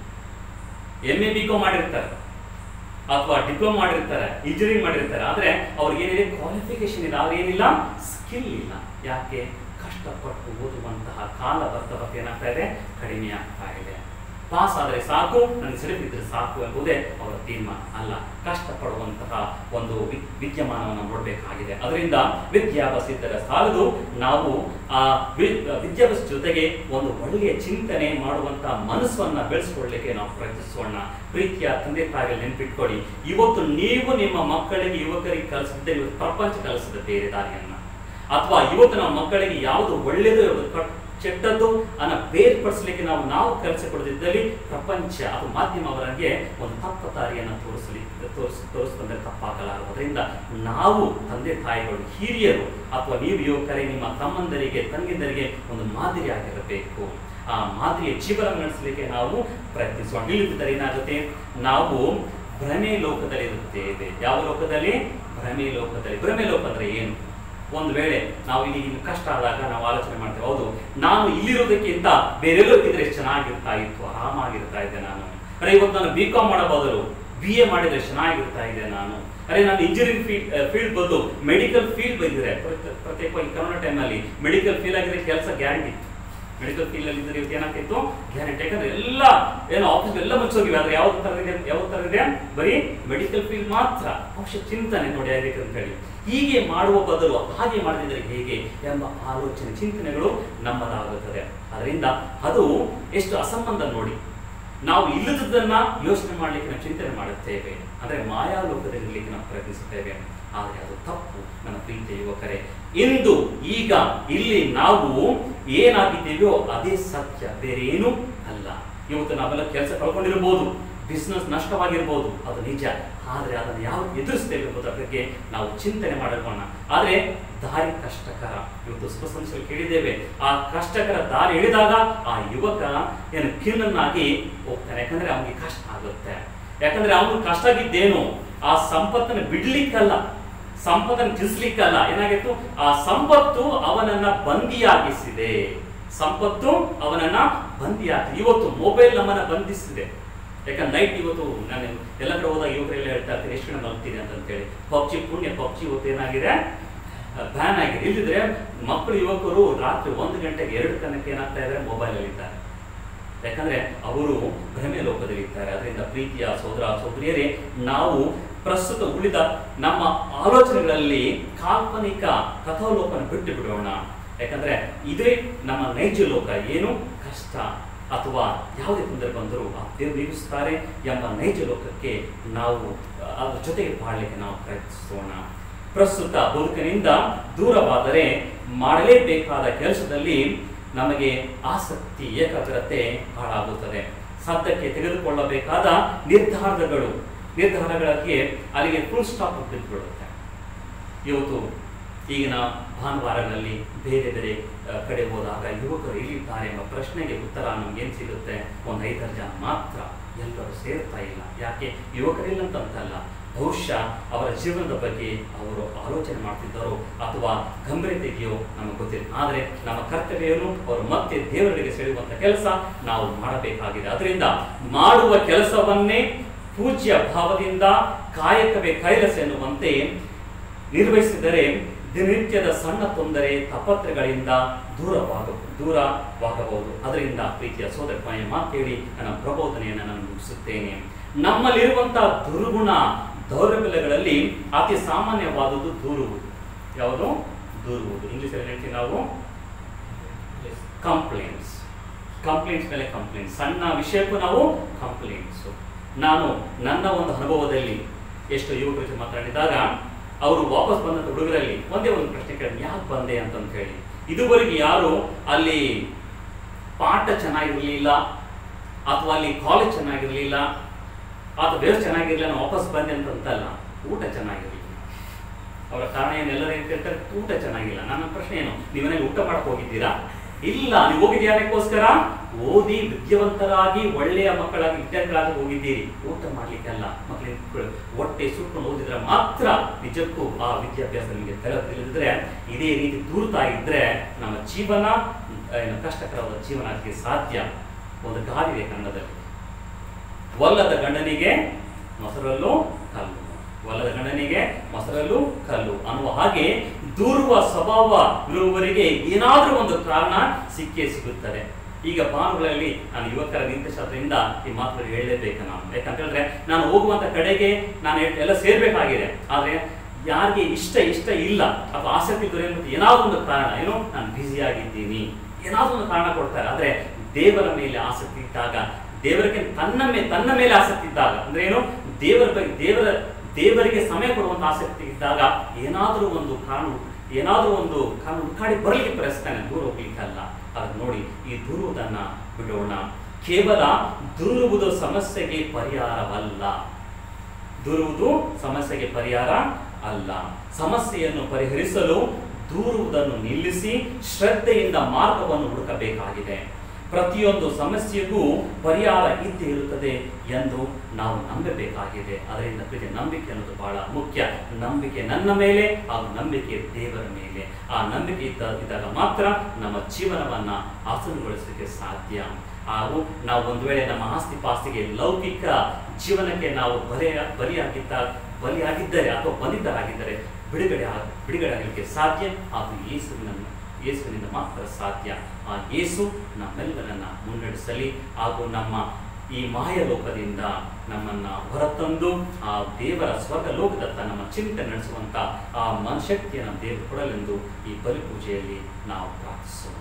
ಎಂ ಎ ಬಿ ಕಾಮ್ ಮಾಡಿರ್ತಾರೆ ಅಥವಾ ಡಿಪ್ಲೊಮಾ ಮಾಡಿರ್ತಾರೆ ಇಂಜಿನಿಯರಿಂಗ್ ಮಾಡಿರ್ತಾರೆ ಆದ್ರೆ ಅವ್ರಿಗೆ ಏನಿದೆ ಕ್ವಾಲಿಫಿಕೇಶನ್ ಇದೆ ಆದ್ರೆ ಏನಿಲ್ಲ ಸ್ಕಿಲ್ ಇಲ್ಲ ಯಾಕೆ ಕಷ್ಟಪಟ್ಟು ಓದುವಂತಹ ಕಾಲ ಬರ್ತಾ ಬರ್ತಾ ಏನಾಗ್ತಾ ಇದೆ ಕಡಿಮೆ ಆಗ್ತಾ ಇದೆ ಪಾಸ್ ಆದರೆ ಸಾಕು ನನಗೆ ಸಿಡಿಪ್ ಇದ್ರೆ ಸಾಕು ಎಂಬುದೇ ಅವರ ತೀರ್ಮಾನ ಅಲ್ಲ ಕಷ್ಟಪಡುವಂತಹ ಒಂದು ವಿ- ವಿದ್ಯಮಾನವನ್ನು ನೋಡಬೇಕಾಗಿದೆ ಅದರಿಂದ ವಿದ್ಯಾಭ್ಯಾಸ ಇದ್ದರೆ ಸಾಲದು ನಾವು ಆ ವಿ- ವಿದ್ಯಾಭ್ಯಾಸ ಜೊತೆಗೆ ಒಂದು ಒಳ್ಳೆಯ ಚಿಂತನೆ ಮಾಡುವಂತಹ ಮನಸ್ಸನ್ನ ಬೆಳೆಸ್ಕೊಳ್ಳಿಕ್ಕೆ ನಾವು ಪ್ರಯತ್ನಿಸೋಣ ಪ್ರೀತಿಯ ತಂದೆ ತಾಯಿಗಳು ನೆನ್ಪಿಟ್ಕೊಳ್ಳಿ ಇವತ್ತು ನೀವು ನಿಮ್ಮ ಮಕ್ಕಳಿಗೆ ಯುವಕರಿಗೆ ಕಲಿಸಿದ್ದೆ ಇವತ್ತು ಪ್ರಪಂಚ ಕಲಿಸಿದ ಬೇರೆ ದಾರಿಯನ್ನ ಅಥವಾ ಇವತ್ತು ನಮ್ಮ ಮಕ್ಕಳಿಗೆ ಯಾವುದು ಒಳ್ಳೆಯದು ಯಾವುದು ಕಟ್- ಕೆಟ್ಟದ್ದು ಅನ್ನ ಬೇರ್ಪಡಿಸಲಿಕ್ಕೆ ನಾವು ನಾವು ಕೆಲಸ ಕೊಡದಿದ್ದಲ್ಲಿ ಪ್ರಪಂಚ ಅದು ಮಾಧ್ಯಮ ಅವರಿಗೆ ಒಂದು ತಪ್ಪ ದಾರಿಯನ್ನು ತೋರಿಸಲಿ ತೋರಿಸ್ ತೋರಿಸ್ತಂದ್ರೆ ತಪ್ಪಾಗಲಾರದು ಅದರಿಂದ ನಾವು ತಂದೆ ತಾಯಿಗಳು ಹಿರಿಯರು ಅಥವಾ ನೀವು ಯುವಕರೇ ನಿಮ್ಮ ತಮ್ಮಂದರಿಗೆ ತಂಗಿಂದರಿಗೆ ಒಂದು ಮಾದರಿಯಾಗಿರಬೇಕು ಆ ಮಾದರಿಯ ಜೀವನ ನಡೆಸಲಿಕ್ಕೆ ನಾವು ಪ್ರಯತ್ನಿಸೋಣ ಇಲ್ಲದಿದ್ದರೆ ಏನಾಗುತ್ತೆ ನಾವು ಭ್ರಮೆ ಲೋಕದಲ್ಲಿ ಇರುತ್ತೇವೆ ಯಾವ ಲೋಕದಲ್ಲಿ ಭ್ರಮೆ ಲೋಕದಲ್ಲಿ ಭ್ರಮೆ ಲೋಕ ಅಂದ್ರೆ ಏನು ಒಂದು ವೇಳೆ ನಾವು ಇಲ್ಲಿ ಇನ್ನು ಕಷ್ಟ ಆದಾಗ ನಾವು ಆಲೋಚನೆ ಮಾಡ್ತೇವೆ ಹೌದು ನಾನು ಇಲ್ಲಿರೋದಕ್ಕಿಂತ ಬೇರೆಲ್ಲೋ ಇದ್ರೆ ಎಷ್ಟು ಚೆನ್ನಾಗಿರ್ತಾ ಇತ್ತು ಆರಾಮಾಗಿರ್ತಾ ಇದ್ದೆ ನಾನು ಅರೆ ಇವತ್ತು ನಾನು ಬಿ ಕಾಮ್ ಮಾಡೋ ಬದಲು ಬಿ ಎ ಮಾಡಿದ್ರೆ ಚೆನ್ನಾಗಿರ್ತಾ ಇದೆ ನಾನು ಅರೆ ನಾನು ಇಂಜಿನಿಯರಿಂಗ್ ಫೀಲ್ಡ್ ಫೀಲ್ಡ್ ಬದಲು ಮೆಡಿಕಲ್ ಫೀಲ್ಡ್ ಬಂದಿದೆ ಪ್ರತ್ಯೇಕ- ಪ್ರತ್ಯೇಕವಾಗಿ ಕರೋನಾ ಟೈಮಲ್ಲಿ ಮೆಡಿಕಲ್ ಫೀಲ್ಡ್ ಆಗಿದ್ರೆ ಕೆಲಸ ಗ್ಯಾರಂಟಿ ಮೆಡಿಕಲ್ ಫೀಲ್ಡ್ ಅಲ್ಲಿ ಇದ್ರೆ ಇವತ್ತು ಏನಾಗ್ತಿತ್ತು ಗ್ಯಾರಂಟಿ ಯಾಕಂದ್ರೆ ಎಲ್ಲ ಏನು ಆಫೀಸ್ ಎಲ್ಲ ಮುಚ್ಚೋಗಿವೆ ಆದ್ರೆ ಯಾವ್ದು ತರ ಇದೆ ಯಾವ್ದು ತರ ಇದೆ ಬರೀ ಮೆಡಿಕಲ್ ಫೀಲ್ಡ್ ಮಾತ್ರ ಬಹುಶಃ ಚಿಂತನೆ ನೋಡಿ ಆಗಬೇಕು ಅಂತ ಹೇಳಿ ಹೀಗೆ ಮಾಡುವ ಬದಲು ಹಾಗೆ ಮಾಡಿದರೆ ಹೇಗೆ ಎಂಬ ಆಲೋಚನೆ ಚಿಂತನೆಗಳು ನಮ್ಮದಾಗುತ್ತದೆ ಅದರಿಂದ ಅದು ಎಷ್ಟು ಅಸಂಬಂಧ ನೋಡಿ ನಾವು ಇಲ್ಲದನ್ನ ಯೋಚನೆ ಮಾಡಲಿಕ್ಕೆ ನಾವು ಚಿಂತನೆ ಮಾಡುತ್ತೇವೆ ಅಂದರೆ ಮಾಯಾಲೋಕದಲ್ಲಿರ್ಲಿಕ್ಕೆ ನಾವು ಪ್ರಯತ್ನಿಸುತ್ತೇವೆ ಆದರೆ ಅದು ತಪ್ಪು ನನ್ನ ಪ್ರೀತಿಯ ಯುವಕರೇ ಇಂದು ಈಗ ಇಲ್ಲಿ ನಾವು ಏನಾಗಿದ್ದೇವೆಯೋ ಅದೇ ಸತ್ಯ ಬೇರೆ ಏನೂ ಅಲ್ಲ ಇವತ್ತು ನಾವೆಲ್ಲ ಕೆಲಸ ಕಳ್ಕೊಂಡಿರ್ಬೋದು ಬಿಸ್ನೆಸ್ ನಷ್ಟವಾಗಿರ್ಬೋದು ಅದು ನಿಜ ಆದರೆ ಅದನ್ನು ಯಾವ ಎದುರಿಸ್ತೇವೆ ಎಂಬುದರ ಬಗ್ಗೆ ನಾವು ಚಿಂತನೆ ಮಾಡೋಣ ಆದರೆ ದಾರಿ ಕಷ್ಟಕರ ಇವತ್ತು ಸುಖಸಂಸ್ಥೆಯಲ್ಲಿ ಕೇಳಿದ್ದೇವೆ ಆ ಕಷ್ಟಕರ ದಾರಿ ಇಳಿದಾಗ ಆ ಯುವಕ ಏನು ಖಿನ್ನನ್ನಾಗಿ ಹೋಗ್ತಾನೆ ಯಾಕಂದ್ರೆ ಅವನಿಗೆ ಕಷ್ಟ ಆಗುತ್ತೆ ಯಾಕಂದ್ರೆ ಅವನು ಕಷ್ಟ ಆಗಿದ್ದೇನು ಆ ಸಂಪತ್ತನ್ನು ಬಿಡ್ಲಿಕ್ಕಲ್ಲ ಸಂಪತ್ತನ್ನು ತಿಳಿಸ್ಲಿಕ್ಕಲ್ಲ ಏನಾಗಿತ್ತು ಆ ಸಂಪತ್ತು ಅವನನ್ನ ಬಂದಿಯಾಗಿಸಿದೆ ಸಂಪತ್ತು ಅವನನ್ನ ಬಂದಿಯಾಗಿ ಇವತ್ತು ಮೊಬೈಲ್ ನಮ್ಮನ್ನ ಬಂಧಿಸಿದೆ ಯಾಕಂದ್ರೆ ನೈಟ್ ಇವತ್ತು ನಾನು ಎಲ್ಲ ಕಡೆ ಹೋದಾಗ ಯುವಕರೆಲ್ಲ ಹೇಳ್ತಾ ಇರ್ತಾರೆ ಎಷ್ಟು ಜನ ಮಲ್ತೀನಿ ಅಂತಂತೇಳಿ ಪಬ್ಜಿ ಪುಣ್ಯ ಪಬ್ಜಿ ಇವತ್ತು ಏನಾಗಿದೆ ಬ್ಯಾನ್ ಆಗಿದೆ ಇಲ್ಲದಿದ್ರೆ ಮಕ್ಕಳು ಯುವಕರು ರಾತ್ರಿ ಒಂದು ಗಂಟೆಗೆ ಎರಡು ತನಕ ಏನಾಗ್ತಾ ಇದ್ದಾರೆ ಮೊಬೈಲ್ ಇದ್ದಾರೆ ಯಾಕಂದ್ರೆ ಅವರು ಭ್ರಮೆ ಲೋಕದಲ್ಲಿ ಇದ್ದಾರೆ ಅದರಿಂದ ಪ್ರೀತಿಯ ಸೋದರ ಸೋದರಿಯರೇ ನಾವು ಪ್ರಸ್ತುತ ಉಳಿದ ನಮ್ಮ ಆಲೋಚನೆಗಳಲ್ಲಿ ಕಾಲ್ಪನಿಕ ಕಥಾಲೋಕನ ಬಿಟ್ಟು ಬಿಡೋಣ ಯಾಕಂದ್ರೆ ಇದೇ ನಮ್ಮ ನೈಜ ಲೋಕ ಏನು ಕಷ್ಟ ಅಥವಾ ಯಾವುದೇ ತೊಂದರೆ ಬಂದರೂ ಆ ದೇವರು ನೀಗಿಸ್ತಾರೆ ಎಂಬ ನೈಜ ಲೋಕಕ್ಕೆ ನಾವು ಅದ್ರ ಜೊತೆಗೆ ಬಾಳಲಿಕ್ಕೆ ನಾವು ಪ್ರಯತ್ನಿಸೋಣ ಪ್ರಸ್ತುತ ಬದುಕಿನಿಂದ ದೂರವಾದರೆ ಮಾಡಲೇಬೇಕಾದ ಕೆಲಸದಲ್ಲಿ ನಮಗೆ ಆಸಕ್ತಿ ಏಕಾಗ್ರತೆ ಹಾಳಾಗುತ್ತದೆ ಸದ್ಯಕ್ಕೆ ತೆಗೆದುಕೊಳ್ಳಬೇಕಾದ ನಿರ್ಧಾರಗಳು ನಿರ್ಧಾರಗಳಿಗೆ ಅಲ್ಲಿಗೆ ಫುಲ್ ಸ್ಟಾಪ್ ಬಿದ್ದುಬಿಡುತ್ತೆ ಇವತ್ತು ಈಗಿನ ಭಾನುವಾರಗಳಲ್ಲಿ ಬೇರೆ ಬೇರೆ ಆ, ಕಡೆ ಹೋದಾಗ ಯುವಕರು ಎಲ್ಲಿದ್ದಾರೆ ಎಂಬ ಪ್ರಶ್ನೆಗೆ ಉತ್ತರ ನಮ್ಗೆ ಏನು ಸಿಗುತ್ತೆ ಒಂದು ಐದಾರು ಜನ ಮಾತ್ರ ಎಲ್ಲರೂ ಸೇರ್ತಾ ಇಲ್ಲ ಯಾಕೆ ಯುವಕರಿಲ್ಲ ಅಂತಲ್ಲ ಬಹುಶಃ ಅವರ ಜೀವನದ ಬಗ್ಗೆ ಅವರು ಆಲೋಚನೆ ಮಾಡ್ತಿದ್ದಾರೋ ಅಥವಾ ಗಂಭೀರತೆಗೆಯೋ ನಮಗೆ ಗೊತ್ತಿಲ್ಲ ಆದರೆ ನಮ್ಮ ಕರ್ತವ್ಯವನ್ನು ಅವರು ಮತ್ತೆ ದೇವರಿಗೆ ಸೆಳೆಯುವಂಥ ಕೆಲಸ ನಾವು ಮಾಡಬೇಕಾಗಿದೆ ಅದರಿಂದ ಮಾಡುವ ಕೆಲಸವನ್ನೇ ಪೂಜ್ಯ ಭಾವದಿಂದ ಕಾಯಕವೇ ಕೈಲಸ ಎನ್ನುವಂತೆ ನಿರ್ವಹಿಸಿದರೆ ದಿನನಿತ್ಯದ ಸಣ್ಣ ತೊಂದರೆ ತಪತ್ರೆಗಳಿಂದ ದೂರವಾಗ ದೂರವಾಗಬಹುದು ಅದರಿಂದ ಪ್ರೀತಿಯ ಸೋದರ ಕೊನೆಯ ಮಾತೇಳಿ ನನ್ನ ಪ್ರಬೋಧನೆಯನ್ನು ನಾನು ಮುಗಿಸುತ್ತೇನೆ ನಮ್ಮಲ್ಲಿರುವಂತಹ ದುರ್ಗುಣ ದೌರ್ಬಲ್ಯಗಳಲ್ಲಿ ಅತಿ ಸಾಮಾನ್ಯವಾದದ್ದು ದೂರುವುದು ಯಾವುದು ದೂರುವುದು ಇಂಗ್ಲಿಷಲ್ಲಿ ಹೇಳ್ತೀವಿ ನಾವು ಕಂಪ್ಲೇಂಟ್ಸ್ ಕಂಪ್ಲೇಂಟ್ಸ್ ಮೇಲೆ ಕಂಪ್ಲೇಂಟ್ಸ್ ಸಣ್ಣ ವಿಷಯಕ್ಕೂ ನಾವು ಕಂಪ್ಲೇಂಟ್ಸ್ ನಾನು ನನ್ನ ಒಂದು ಅನುಭವದಲ್ಲಿ ಎಷ್ಟು ಯುವಕರ ಜೊತೆ ಮಾತಾಡಿದಾಗ ಅವರು ವಾಪಸ್ ಬಂದಂತ ಹುಡುಗರಲ್ಲಿ ಒಂದೇ ಒಂದು ಪ್ರಶ್ನೆ ಕೇಳಿ ಯಾಕೆ ಬಂದೆ ಅಂತಂತ ಹೇಳಿ ಇದುವರೆಗೆ ಯಾರು ಅಲ್ಲಿ ಪಾಠ ಚೆನ್ನಾಗಿರಲಿಲ್ಲ ಅಥವಾ ಅಲ್ಲಿ ಕಾಲೇಜ್ ಚೆನ್ನಾಗಿರಲಿಲ್ಲ ಅಥವಾ ವ್ಯವಸ್ಥೆ ಚೆನ್ನಾಗಿರಲಿಲ್ಲ ನಾನು ವಾಪಸ್ ಬಂದೆ ಅಂತಂತಲ್ಲ ಊಟ ಚೆನ್ನಾಗಿರಲಿಲ್ಲ ಅವರ ಕಾರಣ ಏನೆಲ್ಲರೂ ಏನ್ ಕೇಳ್ತಾರೆ ಊಟ ಚೆನ್ನಾಗಿಲ್ಲ ನನ್ನ ಪ್ರಶ್ನೆ ಏನು ನೀವೇನಾಗಿ ಊಟ ಮಾಡಕ್ ಹೋಗಿದ್ದೀರಾ ಇಲ್ಲ ನೀವು ಹೋಗಿದ್ದು ಯಾರಕ್ಕೋಸ್ಕರ ಓದಿ ವಿದ್ಯಾವಂತರಾಗಿ ಒಳ್ಳೆಯ ಮಕ್ಕಳಾಗಿ ವಿದ್ಯಾರ್ಥಿಗಳಾಗಿ ಹೋಗಿದ್ದೀರಿ ಊಟ ಮಾಡ್ಲಿಕ್ಕಲ್ಲ ಮಕ್ಕಳಿಗೆ ಹೊಟ್ಟೆ ಸುಟ್ಟು ಓದಿದ್ರೆ ಮಾತ್ರ ನಿಜಕ್ಕೂ ಆ ವಿದ್ಯಾಭ್ಯಾಸ ನಿಮಗೆ ತೆರ ತಿಳಿದಿದ್ರೆ ಇದೇ ರೀತಿ ದೂರ್ತಾ ಇದ್ರೆ ನಮ್ಮ ಜೀವನ ಏನು ಕಷ್ಟಕರವಾದ ಜೀವನ ಆಗಲಿಕ್ಕೆ ಸಾಧ್ಯ ಒಂದು ಗಾದಿದೆ ಕನ್ನಡದಲ್ಲಿ ಒಲ್ಲದ ಗಂಡನಿಗೆ ಮೊಸರಲ್ಲೂ ಕಲ್ಲು ಒಲ್ಲದ ಗಂಡನಿಗೆ ಮೊಸರಲ್ಲೂ ಕಲ್ಲು ಅನ್ನುವ ಹಾಗೆ ದೂರುವ ಸ್ವಭಾವ ಇರುವವರಿಗೆ ಏನಾದರೂ ಒಂದು ಕಾರಣ ಸಿಕ್ಕೇ ಸಿಗುತ್ತದೆ ಈಗ ಭಾನುಗಳಲ್ಲಿ ನಾನು ಯುವಕರ ನಿರ್ದೇಶಕರಿಂದ ಈ ಮಾತುಗಳು ಹೇಳಲೇಬೇಕು ನಾನು ಯಾಕಂತ ಹೇಳಿದ್ರೆ ನಾನು ಹೋಗುವಂತ ಕಡೆಗೆ ನಾನು ಎಲ್ಲ ಸೇರ್ಬೇಕಾಗಿದೆ ಆದ್ರೆ ಯಾರಿಗೆ ಇಷ್ಟ ಇಷ್ಟ ಇಲ್ಲ ಅಥವಾ ಆಸಕ್ತಿ ದೊರೆಯುವಂತ ಏನಾದ್ರು ಒಂದು ಕಾರಣ ಏನು ನಾನು ಬ್ಯುಸಿ ಆಗಿದ್ದೀನಿ ಏನಾದ್ರು ಒಂದು ಕಾರಣ ಕೊಡ್ತಾರೆ ಆದ್ರೆ ದೇವರ ಮೇಲೆ ಆಸಕ್ತಿ ಇದ್ದಾಗ ದೇವರಿಗೆ ತನ್ನ ಮೇಲೆ ತನ್ನ ಮೇಲೆ ಆಸಕ್ತಿ ಇದ್ದಾಗ ಅಂದ್ರೆ ಏನು ದೇವರ ಬಗ್ಗೆ ದೇವರ ದೇವರಿಗೆ ಸಮಯ ಕೊಡುವಂತ ಆಸಕ್ತಿ ಇದ್ದಾಗ ಏನಾದರೂ ಒಂದು ಕಾರಣ ಏನಾದರೂ ಒಂದು ಕಾರಣ ಹುಡುಕಾಡಿ ಬರಲಿಕ್ಕೆ ಪ್ರಯತ್ನಿಸ್ತಾನೆ ದೂರ ಹೋಗ್ಲಿಕ್ಕಲ್ಲ ಅದು ನೋಡಿ ಈ ದೂರುವುದನ್ನ ಬಿಡೋಣ ಕೇವಲ ದೂರುವುದು ಸಮಸ್ಯೆಗೆ ಪರಿಹಾರವಲ್ಲ ದೂರುವುದು ಸಮಸ್ಯೆಗೆ ಪರಿಹಾರ ಅಲ್ಲ ಸಮಸ್ಯೆಯನ್ನು ಪರಿಹರಿಸಲು ದೂರುವುದನ್ನು ನಿಲ್ಲಿಸಿ ಶ್ರದ್ಧೆಯಿಂದ ಮಾರ್ಗವನ್ನು ಹುಡುಕಬೇಕಾಗಿದೆ ಪ್ರತಿಯೊಂದು ಸಮಸ್ಯೆಗೂ ಪರಿಹಾರ ಇದ್ದೇ ಇರುತ್ತದೆ ಎಂದು ನಾವು ನಂಬಬೇಕಾಗಿದೆ ಅದರಿಂದ ಪ್ರೀತಿ ನಂಬಿಕೆ ಅನ್ನೋದು ಬಹಳ ಮುಖ್ಯ ನಂಬಿಕೆ ನನ್ನ ಮೇಲೆ ಹಾಗೂ ನಂಬಿಕೆ ದೇವರ ಮೇಲೆ ಆ ನಂಬಿಕೆ ಇದ್ದ ಇದ್ದಾಗ ಮಾತ್ರ ನಮ್ಮ ಜೀವನವನ್ನ ಆಸನಗೊಳಿಸಲಿಕ್ಕೆ ಸಾಧ್ಯ ಹಾಗೂ ನಾವು ಒಂದು ವೇಳೆ ನಮ್ಮ ಆಸ್ತಿ ಪಾಸ್ತಿಗೆ ಲೌಕಿಕ ಜೀವನಕ್ಕೆ ನಾವು ಬಲಿಯ ಬಲಿಯಾಗಿದ್ದ ಬಲಿಯಾಗಿದ್ದರೆ ಅಥವಾ ಬಂದಿದ್ದರಾಗಿದ್ದರೆ ಬಿಡುಗಡೆ ಆಗ ಬಿಡುಗಡೆ ಆಗಲಿಕ್ಕೆ ಸಾಧ್ಯ ಅದು ಯೇಸುವಿನ ಯೇಸುವಿನಿಂದ ಮಾತ್ರ ಸಾಧ್ಯ ಆ ಯೇಸು ನಮ್ಮೆಲ್ಲರನ್ನ ಮುನ್ನಡೆಸಲಿ ಹಾಗೂ ನಮ್ಮ ಈ ಮಾಯಲೋಕದಿಂದ ನಮ್ಮನ್ನ ಹೊರತಂದು ಆ ದೇವರ ಸ್ವರ್ಗ ಲೋಕದತ್ತ ನಮ್ಮ ಚಿಂತೆ ನಡೆಸುವಂತ ಆ ಮನಶಕ್ತಿಯನ್ನು ದೇವರು ಕೊಡಲೆಂದು ಈ ಬಲಿ ಪೂಜೆಯಲ್ಲಿ ನಾವು ಪ್ರಾರ್ಥಿಸೋಣ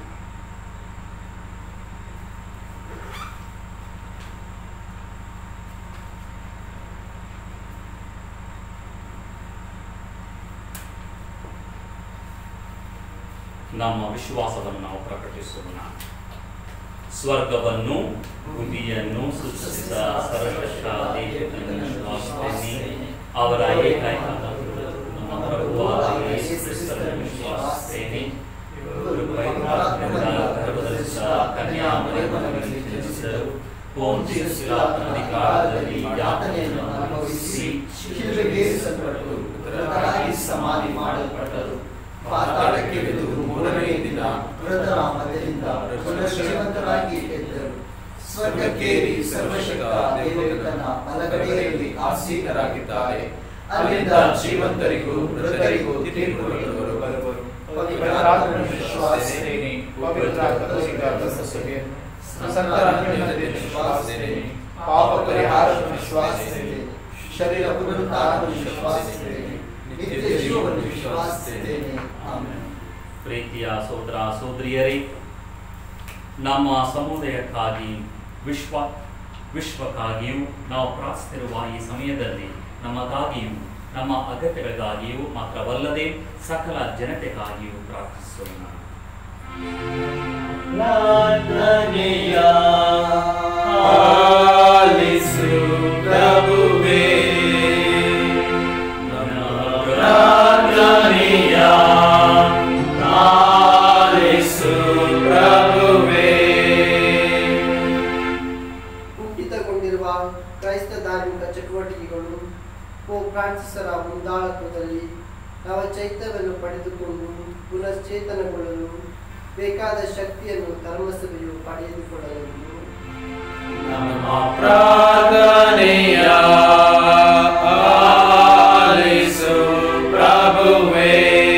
ನಮ್ಮ ವಿಶ್ವಾಸವನ್ನು ನಾವು ಪ್ರಕಟಿಸೋಣ ಸ್ವರ್ಗವನ್ನು ಭೂಮಿಯನ್ನು ಸೃಷ್ಟಿಸಿದ ಸರ್ವಶ್ರೇಷ್ಠ ದೇವರನ್ನು ವಿಶ್ವಾಸಿಸುತ್ತೇನೆ ಅವರ ಏಕೈಕ ನಮ್ಮ ಪ್ರಭುವಾದ ಯೇಸು ಕ್ರಿಸ್ತನನ್ನು ವಿಶ್ವಾಸಿಸುತ್ತೇನೆ ಇವರು ಪವಿತ್ರಾತ್ಮದಿಂದ ಗರ್ಭಧರಿಸಿದ ಕನ್ಯಾಮರಿಯಮ್ಮನಲ್ಲಿ ಜನಿಸಿದರು ಪೋಂಟಿಯಸ್ ಪಿಲಾತನ ಅಧಿಕಾರದಲ್ಲಿ ಯಾತನೆಯನ್ನು ಅನುಭವಿಸಿ ಶಿಲುಬೆಗೇರಿಸಲ್ಪಟ್ಟು ಮೃತರಾಗಿ ಸಮಾಧಿ ಮಾಡಲ್ಪಟ್ಟರು ಪಾತಾಳಕ್ಕೆ ಇಳಿದು ಮೂರನೇ ದಿನ ಮೃತರ ಮಧ್ಯದಿಂದ ಪುನಶ್ಜೀವಂತರಾಗಿ ಎದ್ದರು ಸ್ವರ್ಗಕ್ಕೇರಿ ಸರ್ವಶಕ್ತ ದೇವತನ ಬಲಗಡೆಯಲ್ಲಿ ಆಸೀನರಾಗಿದ್ದಾರೆ ಅಲ್ಲಿಂದ ಜೀವಂತರಿಗೂ ಮೃತರಿಗೂ ತೀರ್ಪು ನೀಡುವರು ಬರುವರು ಪವಿತ್ರಾತ್ಮನ ವಿಶ್ವಾಸಿಸುತ್ತೇನೆ ಪವಿತ್ರಾತ್ಮಕ ಸಭೆಯನ್ನು ಸಂತರ ಅನ್ಯೋನ್ಯತೆಯನ್ನು ವಿಶ್ವಾಸಿಸುತ್ತೇನೆ ಪಾಪ ಪರಿಹಾರವನ್ನು ವಿಶ್ವಾಸಿಸುತ್ತೇನೆ ಶರೀರ ಪುನರುತ್ಥಾನವನ್ನು ವಿಶ್ವಾಸಿಸುತ್ತೇನೆ ನಿತ್ಯ ಜೀವವನ್ನು ವಿಶ್ವಾಸಿಸುತ್ತೇನೆ ಆಮೆನ್ ಪ್ರೀತಿಯ ಸೋದರ ಸೋದರಿಯರೇ ನಮ್ಮ ಸಮುದಾಯಕ್ಕಾಗಿ ವಿಶ್ವ ವಿಶ್ವಕ್ಕಾಗಿಯೂ ನಾವು ಪ್ರಾರ್ಥಿಸುತ್ತಿರುವ ಈ ಸಮಯದಲ್ಲಿ ನಮಗಾಗಿಯೂ ನಮ್ಮ ಅಗತ್ಯಗಳಿಗಾಗಿಯೂ ಮಾತ್ರವಲ್ಲದೆ ಸಕಲ ಜನತೆಗಾಗಿಯೂ ಪ್ರಾರ್ಥಿಸೋಣ ಪ್ರಾರ್ಥನೆಯ ಆಲಿಸು ಪ್ರಭುವೇ ನಮ್ಮ ಪ್ರಾರ್ಥನೆಯ ಆಲಿಸು ಪ್ರಭುವೇ ಕುಂಠಿತಗೊಂಡಿರುವ ಕ್ರೈಸ್ತ ಧಾರ್ಮಿಕ ಚಟುವಟಿಕೆಗಳು ಪೋಪ್ ಫ್ರಾನ್ಸಿಸರ ಮುಂದಾಳತ್ವದಲ್ಲಿ ನವ ಚೈತನ್ಯವನ್ನು ಪಡೆದುಕೊಂಡು ಪುನಶ್ಚೇತನಗೊಳ್ಳಲು ಬೇಕಾದ ಶಕ್ತಿಯನ್ನು ಧರ್ಮಸಭೆಯು ಪಡೆದುಕೊಳ್ಳಲೆಂದು ನಮ್ಮ ಪ್ರಾರ್ಥನೆಯ ಆಲಿಸು ಪ್ರಭುವೇ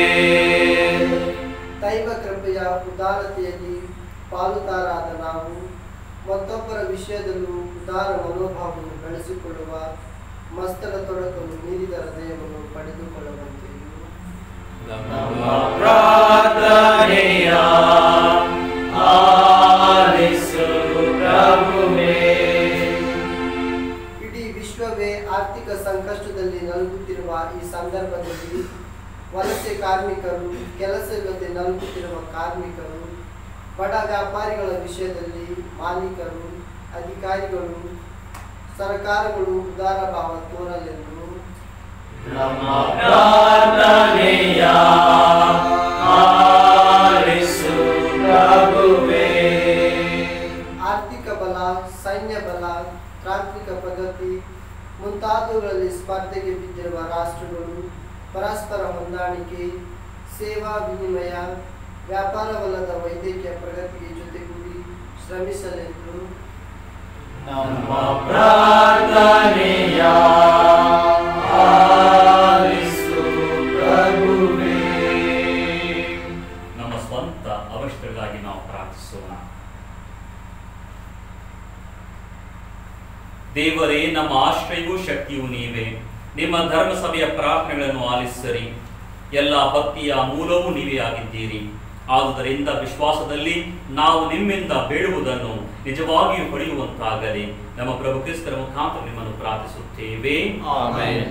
ದೈವ ಕೃಪೆಯ ಉದಾರತೆಯಲ್ಲಿ ಪಾಲುದಾರಾದ ನಾವು ಮತ್ತೊಬ್ಬರ ವಿಷಯದಲ್ಲೂ ಉದಾರ ಮನೋಭಾವವನ್ನು ಬೆಳೆಸಿಕೊಳ್ಳುವ ಮಸ್ತಕ ತೊಡಕನ್ನು ಮೀರಿದ ಹೃದಯವನ್ನು ಪಡೆದುಕೊಳ್ಳುವಂತೆಯೂ ನಮ್ಮ ಪ್ರಾರ್ಥನೆಯ ಆಲಿಸು ಪ್ರಭುವೇ ಇಡೀ ವಿಶ್ವವೇ ಆರ್ಥಿಕ ಸಂಕಷ್ಟದಲ್ಲಿ ನಲುಗುತ್ತಿರುವ ಈ ಸಂದರ್ಭದಲ್ಲಿ ವಲಸೆ ಕಾರ್ಮಿಕರು ಕೆಲಸವಿಲ್ಲದೆ ನಲುಗುತ್ತಿರುವ ಕಾರ್ಮಿಕರು ಬಡ ವ್ಯಾಪಾರಿಗಳ ವಿಷಯದಲ್ಲಿ ಮಾಲೀಕರು ಅಧಿಕಾರಿಗಳು ಸರ್ಕಾರಗಳು ಉದಾರ ಭಾವ ತೋರಲೆಂದು ನಮ್ಮ ಪ್ರಾರ್ಥನೆಯ ಆಲಿಸು ಪ್ರಭುವೇ ಆರ್ಥಿಕ ಬಲ ಸೈನ್ಯ ಬಲ ತಾಂತ್ರಿಕ ಪ್ರಗತಿ ಮುಂತಾದವುಗಳಲ್ಲಿ ಸ್ಪರ್ಧೆಗೆ ಬಿದ್ದಿರುವ ರಾಷ್ಟ್ರಗಳು ಪರಸ್ಪರ ಹೊಂದಾಣಿಕೆ ಸೇವಾ ವಿನಿಮಯ ವ್ಯಾಪಾರವಲ್ಲದ ವೈದ್ಯಕೀಯ ಪ್ರಗತಿಗೆ ಜೊತೆಗೂಡಿ ಶ್ರಮಿಸಲೆಂದು ನಮ್ಮ ಪ್ರಾರ್ಥನೆಯ ಆಲಿಸು ಪ್ರಭುವೇ ನಮ್ಮ ಸ್ವಂತ ಅವಶ್ಯಕತೆಗಾಗಿ ನಾವು ಪ್ರಾರ್ಥಿಸೋಣ ದೇವರೇ ನಮ್ಮ ಆಶ್ರಯವೂ ಶಕ್ತಿಯೂ ನೀವೇ ನಿಮ್ಮ ಧರ್ಮಸಭೆಯ ಪ್ರಾರ್ಥನೆಗಳನ್ನು ಆಲಿಸಿರಿ ಎಲ್ಲ ಭಕ್ತಿಯ ಮೂಲವೂ ನೀವೇ ಆಗಿದ್ದೀರಿ ಆದುದರಿಂದ ವಿಶ್ವಾಸದಲ್ಲಿ ನಾವು ನಿಮ್ಮಿಂದ ಬೇಡುವುದನ್ನು ನಿಜವಾಗಿಯೂ ಪಡೆಯುವಂತಾಗಲಿ ನಮ್ಮ ಪ್ರಭು ಕ್ರಿಸ್ತರ ಮುಖಾಂತರ ನಿಮ್ಮನ್ನು ಪ್ರಾರ್ಥಿಸುತ್ತೇವೆ ಆಮೆನ್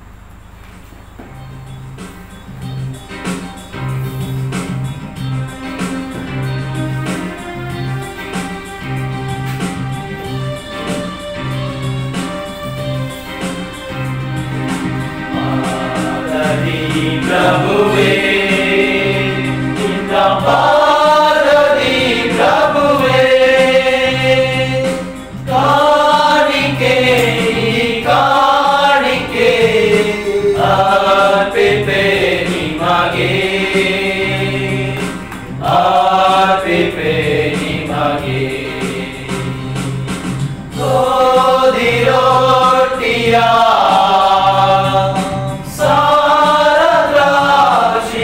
ಮಾದರಿ ಪ್ರಭುವೇ ನಿನ್ನ ಪಾದದಿ ಪ್ರಭುವೇ ಕಾಣಿಕೆ ಕಾಣಿಕೆ ಅರ್ಪಿತೆ ನಿಮಗೆ ಅರ್ಪಿತೆ ನಿಮಗೆ ಗೋಧಿರೊಟ್ಟಿಯ ಸಾರದ್ರಾಕ್ಷಿರಸ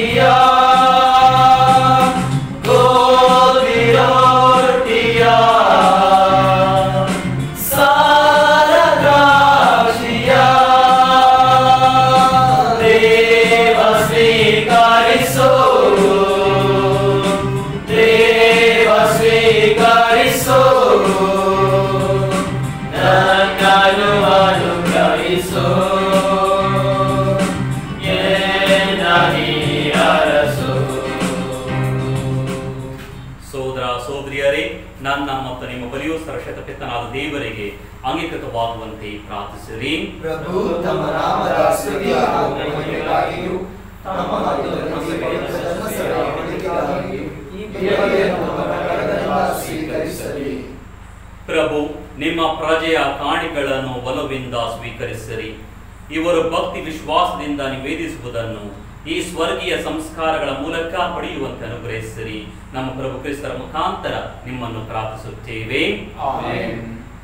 ನನ್ನ ಮತ್ತು ನಿಮ್ಮ ಬಲಿಯೂ ಸರ್ಷತ ಪಿತ್ತನಾದ ದೇವರಿಗೆ ಅಂಗೀಕೃತವಾಗುವಂತೆ ಪ್ರಾರ್ಥಿಸಿರಿ ಪ್ರಭು ತಮ್ಮ ನಾಮದ ಸ್ತುತಿಯ ಹಾಗೂ ಮಹಿಮೆಗಾಗಿಯೂ ತಮ್ಮ ಮತ್ತು ನಮ್ಮ ಧರ್ಮಸಭೆಯ ಒಳಿತಿಗಾಗಿಯೂ ಈ ಬಲಿಯನ್ನು ನಮ್ಮ ಕರಗಳಿಂದ ಸ್ವೀಕರಿಸಲಿ ಪ್ರಭು ನಿಮ್ಮ ಪ್ರಜೆಯ ಕಾಣಿಗಳನ್ನು ಒಲವಿಂದ ಸ್ವೀಕರಿಸಿರಿ ಇವರು ಭಕ್ತಿ ವಿಶ್ವಾಸದಿಂದ ನಿವೇದಿಸುವುದನ್ನು ಈ ಸ್ವರ್ಗೀಯ ಸಂಸ್ಕಾರಗಳ ಮೂಲಕ ಪಡೆಯುವಂತೆ ಅನುಗ್ರಹಿಸಿರಿ ನಮ್ಮ ಪ್ರಭು ಕ್ರಿಸ್ತರ ಮುಖಾಂತರ ನಿಮ್ಮನ್ನು ಪ್ರಾರ್ಥಿಸುತ್ತೇವೆ ಆಮೆನ್.